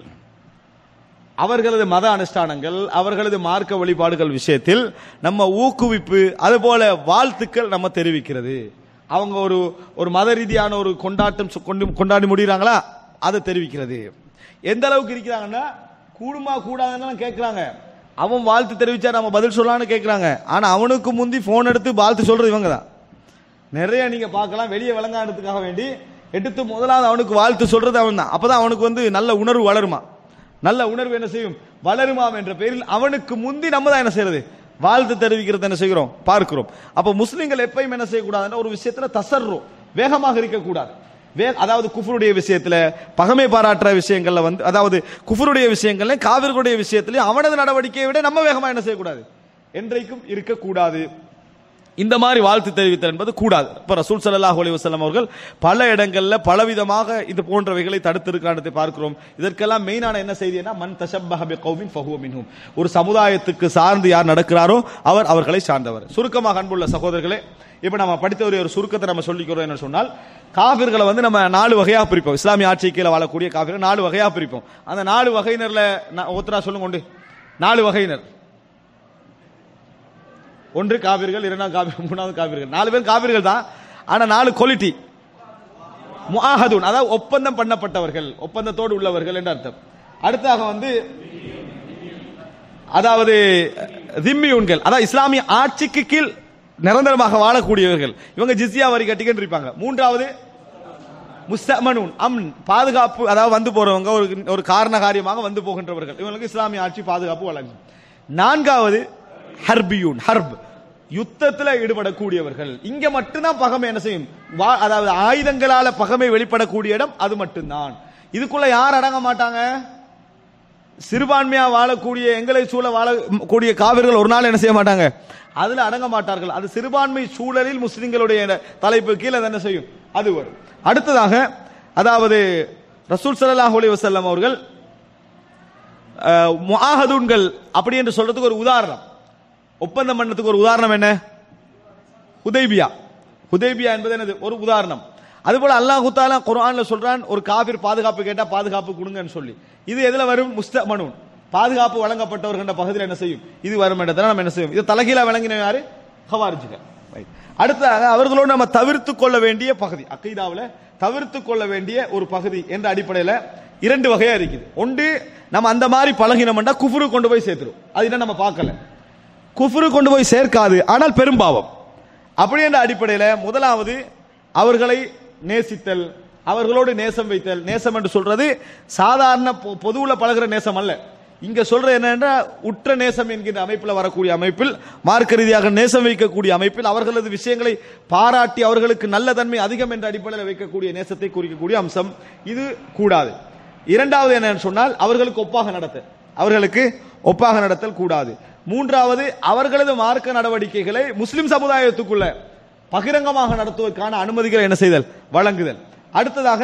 அவர்களது மத அனுஷ்டானங்கள் அவர்களது மார்க்க வழிபாடுகள் விஷயத்தில் நம்ம ஊக்குவிப்பு அதுபோல வாழ்த்துக்கள் நம்ம தெரிவிக்கிறது அவங்க ஒரு ஒரு மத ரீதியான ஒரு கொண்டாட்டம் சு- கொண்டு கொண்டாடி முடிகிறாங்களா அதை தெரிவிக்கிறது எந்த அளவுக்கு இருக்கிறாங்கன்னா கூடுமா கூடாதுன்னு கேட்கிறாங்க அவன் வாழ்த்து தெரிவிச்சா நம்ம பதில் சொல்லலாம்னு கேட்கிறாங்க ஆனா அவனுக்கு முந்தி போன் எடுத்து வாழ்த்து சொல்றது இவங்க தான் நிறைய நீங்க பார்க்கலாம் வெளியே விளங்கானதுக்காக வேண்டி எடுத்து முதலாவது அவனுக்கு வாழ்த்து சொல்றது அவன் தான் அப்பதான் அவனுக்கு வந்து நல்ல உணர்வு வளருமா நல்ல உணர்வு என்ன செய்யும் வளருமாம் என்ற பெயரில் அவனுக்கு முந்தி நம்ம தான் என்ன செய்யறது வாழ்த்து தெரிவிக்கிறது என்ன செய்கிறோம் பார்க்கிறோம் அப்ப முஸ்லிம்கள் எப்பயும் என்ன செய்யக்கூடாதுன்னா ஒரு விஷயத்துல தசர்றோம் வேகமாக இருக்கக்கூடாது வே அதாவது குஃபருடைய விஷயத்துல பகமை பாராட்டுற விஷயங்கள்ல வந்து அதாவது குஃபருடைய விஷயங்கள்ல காவிர்களுடைய விஷயத்திலையும் அவனது நடவடிக்கையை விட நம்ம வேகமா என்ன செய்யக்கூடாது என்றைக்கும் இருக்கக்கூடாது இந்த மாதிரி வாழ்த்து தெரிவித்தல் என்பது கூடாது இப்ப ரசூல் ஸல்லல்லாஹு அலைஹி வஸல்லம் அவர்கள் பல இடங்கள்ல பலவிதமாக இது போன்றவைகளை தடுத்திருக்கானதை பார்க்கிறோம் இதற்கெல்லாம் மெயினான என்ன செய்தினா மன் தஷப்பஹ பி கௌமின் ஃபஹுவ மின்ஹும் ஒரு சமுதாயத்துக்கு சார்ந்து யார் நடக்கிறாரோ அவர் அவர்களை சார்ந்தவர் சுருக்கமாக அன்புள்ள சகோதரர்களே இப்ப நம்ம படித்த ஒரு ஒரு சுருக்கத்தை நம்ம சொல்லிக்கிறோம் என்ன சொன்னால் காபிர்களை வந்து நம்ம நாலு வகையா பிரிப்போம் இஸ்லாமிய ஆட்சி கீழே வாழக்கூடிய காபிர்கள் நாலு வகையா பிரிப்போம் அந்த நாலு வகையினர்ல நான் ஒருத்தரா சொல்லுங்க உண்டு நாலு வகையினர் ஒன்று காவிர்கள் இரண்டாம் காவிர் மூணாவது காவிர்கள் நாலு பேர் காவிர்கள் தான் ஆனா நாலு குவாலிட்டி முஆஹதுன் அதாவது ஒப்பந்தம் பண்ணப்பட்டவர்கள் ஒப்பந்தத்தோடு உள்ளவர்கள் என்று அர்த்தம் அடுத்தாக வந்து அதாவது திம்மியூன்கள் அதாவது இஸ்லாமிய ஆட்சிக்கு கீழ் நிரந்தரமாக வாழக்கூடியவர்கள் இவங்க ஜிஸ்யா வரி கட்டிக்கிட்டு இருப்பாங்க மூன்றாவது முஸ்தமனூன் அம்ன் பாதுகாப்பு அதாவது வந்து போறவங்க ஒரு ஒரு காரண காரியமாக வந்து போகின்றவர்கள் இவங்களுக்கு இஸ்லாமிய ஆட்சி பாதுகாப்பு வழங்கும் நான்காவது ஹர்பியூன் ஹர்ப் யுத்தத்தில் ஈடுபடக்கூடியவர்கள் இங்க மட்டும்தான் பகமை என்ன செய்யும் வா- அதாவது ஆயுதங்களால பகமை வெளிப்படக்கூடிய இடம் அது மட்டும்தான் இதுக்குள்ள யார் அடங்க மாட்டாங்க சிறுபான்மையா வாழக்கூடிய எங்களை சூழ வாழக்கூடிய காவிர்கள் ஒரு நாள் என்ன செய்ய மாட்டாங்க அதுல அடங்க மாட்டார்கள் அது சிறுபான்மை சூழலில் முஸ்லிம்களுடைய தலைப்பு கீழே அது என்ன செய்யும் அது வரும் அடுத்ததாக அதாவது ரசூல் ஸல்லல்லாஹு அலைஹி வஸல்லம் அவர்கள் அஹ், முஆஹதுன்கள் அப்படி என்று சொல்றதுக்கு ஒரு உதாரணம் ஒப்பந்தம் பண்ணதுக்கு ஒரு உதாரணம் என்ன ஹுதைபியா ஹுதைபியா என்பது என்னது ஒரு உதாரணம் அதுபோல அல்லாஹு தாலா குர்ஆன்ல சொல்றான் ஒரு காபிர் பாதுகாப்பு கேட்டா பாதுகாப்பு கொடுங்கன்னு சொல்லி இது எதுல வரும் முஸ்தமனூன் பாதுகாப்பு வழங்கப்பட்டவர்கள் பகுதியில் என்ன செய்யும் இது வரும் இடத்துல நம்ம என்ன செய்யும் இது தலைகீழா வழங்கின யாரு ஹவாரிஜிகள் Right. அடுத்ததாக அவர்களோடு நம்ம தவிர்த்து கொள்ள வேண்டிய பகுதி அக்கீதாவில் தவிர்த்து கொள்ள வேண்டிய ஒரு பகுதி என்ற அடிப்படையில் இரண்டு வகையா இருக்குது ஒன்று நம்ம அந்த மாதிரி பழகினோம்னா குஃபுரு கொண்டு போய் சேர்த்துரும் அது என்ன நம்ம பார்க்கல குஃபுரு கொண்டு போய் சேர்க்காது ஆனால் பெரும்பாவம் அப்படி என்ற அடிப்படையில் முதலாவது அவர்களை நேசித்தல் அவர்களோடு நேசம் வைத்தல் நேசம் என்று சொல்றது சாதாரண பொ- பொதுவுல பழகுற நேசம் அல்ல இங்க சொல்ற என்னன்னா உற்ற நேசம் என்கின்ற அமைப்பில் வரக்கூடிய அமைப்பில் மார்க்க ரீதியாக நேசம் வைக்கக்கூடிய அமைப்பில் அவர்களது விஷயங்களை பாராட்டி அவர்களுக்கு நல்ல தன்மை அதிகம் என்ற அடிப்படையில் வைக்கக்கூடிய நேசத்தை குறிக்கக்கூடிய அம்சம் இது கூடாது இரண்டாவது என்னன்னு சொன்னால் அவர்களுக்கு ஒப்பாக நடத்த அவர்களுக்கு ஒப்பாக நடத்தல் கூடாது மூன்றாவது அவர்களது மார்க்க நடவடிக்கைகளை முஸ்லிம் சமுதாயத்துக்குள்ள பகிரங்கமாக நடத்துவதற்கான அனுமதிகளை என்ன செய்தல் வழங்குதல் அடுத்ததாக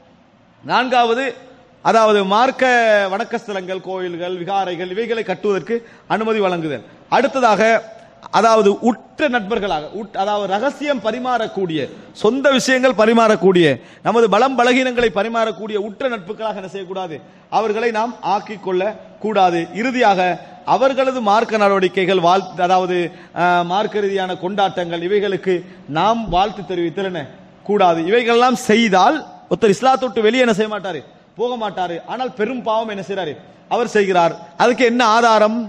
நான்காவது அதாவது மார்க்க வணக்க ஸ்தலங்கள் கோயில்கள் விகாரைகள் இவைகளை கட்டுவதற்கு அனுமதி வழங்குதல் அடுத்ததாக அதாவது உற்ற நண்பர்களாக உட்- அதாவது ரகசியம் பரிமாறக்கூடிய சொந்த விஷயங்கள் பரிமாறக்கூடிய நமது பலம் பலகீனங்களை பரிமாறக்கூடிய உற்ற நட்புகளாக என்ன செய்யக்கூடாது அவர்களை நாம் ஆக்கிக் கொள்ள கூடாது இறுதியாக அவர்களது மார்க்க நடவடிக்கைகள் வாழ்த்து அதாவது அஹ், மார்க்க ரீதியான கொண்டாட்டங்கள் இவைகளுக்கு நாம் வாழ்த்து தெரிவித்தல் என்ன கூடாது இவைகளெல்லாம் செய்தால் ஒருத்தர் இஸ்லாத்தை விட்டு வெளியே என்ன செய்ய மாட்டாரு போக மாட்டாரு ஆனால் பெரும் பாவம் என்ன செய்றாரு அவர் செய்கிறார் அதுக்கு என்ன ஆதாரம்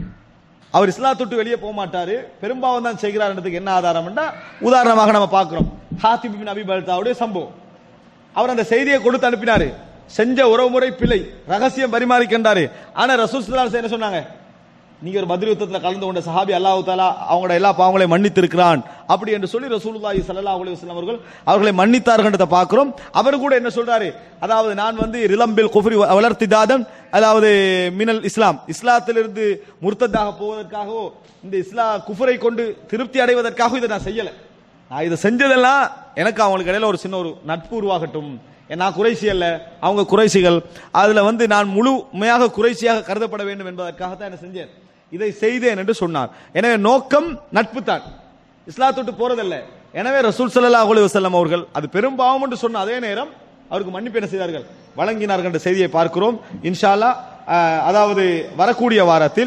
அவர் இஸ்லாத்தை விட்டு வெளியே போக மாட்டாரு பெரும்பாவம் தான் செய்கிறார்ன்றதுக்கு என்ன ஆதாரம்னா உதாரணமாக நம்ம பார்க்கிறோம் ஹாத்திப் பின் அபி பல்தாவுடைய சம்பவம் அவர் அந்த செய்தியை கொடுத்து அனுப்பினாரு செஞ்ச உறவுமுறை பிழை ரகசியம் பரிமாறிக்கின்றாரு ஆனா ரசூல் ஸல்லல்லாஹு அலைஹி வஸல்லம் என்ன சொன்னாங்க நீங்க ஒரு பத்ர் யுத்தத்துல கலந்து கொண்ட சஹாபி அல்லாஹ் தாலா அவங்களோட எல்லா பாவங்களையும் மன்னித்திருக்கிறான் அப்படி என்று சொல்லி ரசூலுல்லாஹி ஸல்லல்லாஹு அலைஹி வஸல்லம் அவர்கள் அவர்களை மன்னித்தார்கள்ன்றத பார்க்கிறோம் அவர் கூட என்ன சொல்றாரு அதாவது நான் வந்து ரிலம்பில் குஃப்ரி வளர்த்திதாதன் அதாவது மினல் இஸ்லாம் இஸ்லாத்திலிருந்து முர்த்ததாக போவதற்காகவோ இந்த இஸ்லா குஃபரை கொண்டு திருப்தி அடைவதற்காக இதை நான் செய்யல நான் இதை செஞ்சதெல்லாம் எனக்கு அவங்களுக்கு இடையில ஒரு சின்ன ஒரு நட்பு உருவாகட்டும் நான் குறைசி அல்ல அவங்க குறைசிகள் அதுல வந்து நான் முழுமையாக குறைசியாக கருதப்பட வேண்டும் என்பதற்காகத்தான் என்ன செஞ்சேன் இதை செய்தேன் என்று சொன்னார் எனவே நோக்கம் நட்பு தான் இஸ்லாத்தொட்டு போறதல்ல எனவே ரசூல் ஸல்லல்லாஹு அலைஹி வஸல்லம் அவர்கள் அது பெரும் பாவம் என்று சொன்ன அதே நேரம் அவருக்கு மன்னிப்பு என்ன செய்தார்கள் வழங்கினார்கள் என்ற செய்தியை பார்க்கிறோம் இன்ஷா அல்லாஹ் அஹ், அதாவது வரக்கூடிய வாரத்தில்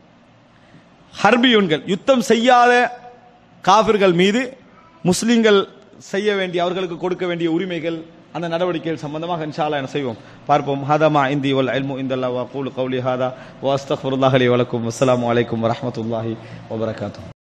ஹர்பியூன்கள் யுத்தம் செய்யாத காபிர்கள் மீது முஸ்லிம்கள் செய்ய வேண்டிய அவர்களுக்கு கொடுக்க வேண்டிய உரிமைகள் அந்த நடவடிக்கைகள் சம்பந்தமாக இன்ஷா அல்லாஹ் என்ன செய்வோம் பார்ப்போம் ஹாதமா இந்தி வல் இல்மு இந்தல்லா வ கூலு கௌலி ஹாதா வ அஸ்தக்ஃபிருல்லாஹி லி வ லக்கும் அஸ்ஸலாமு அலைக்கும் வ ரஹ்மத்துல்லாஹி வ பரகாத்துஹு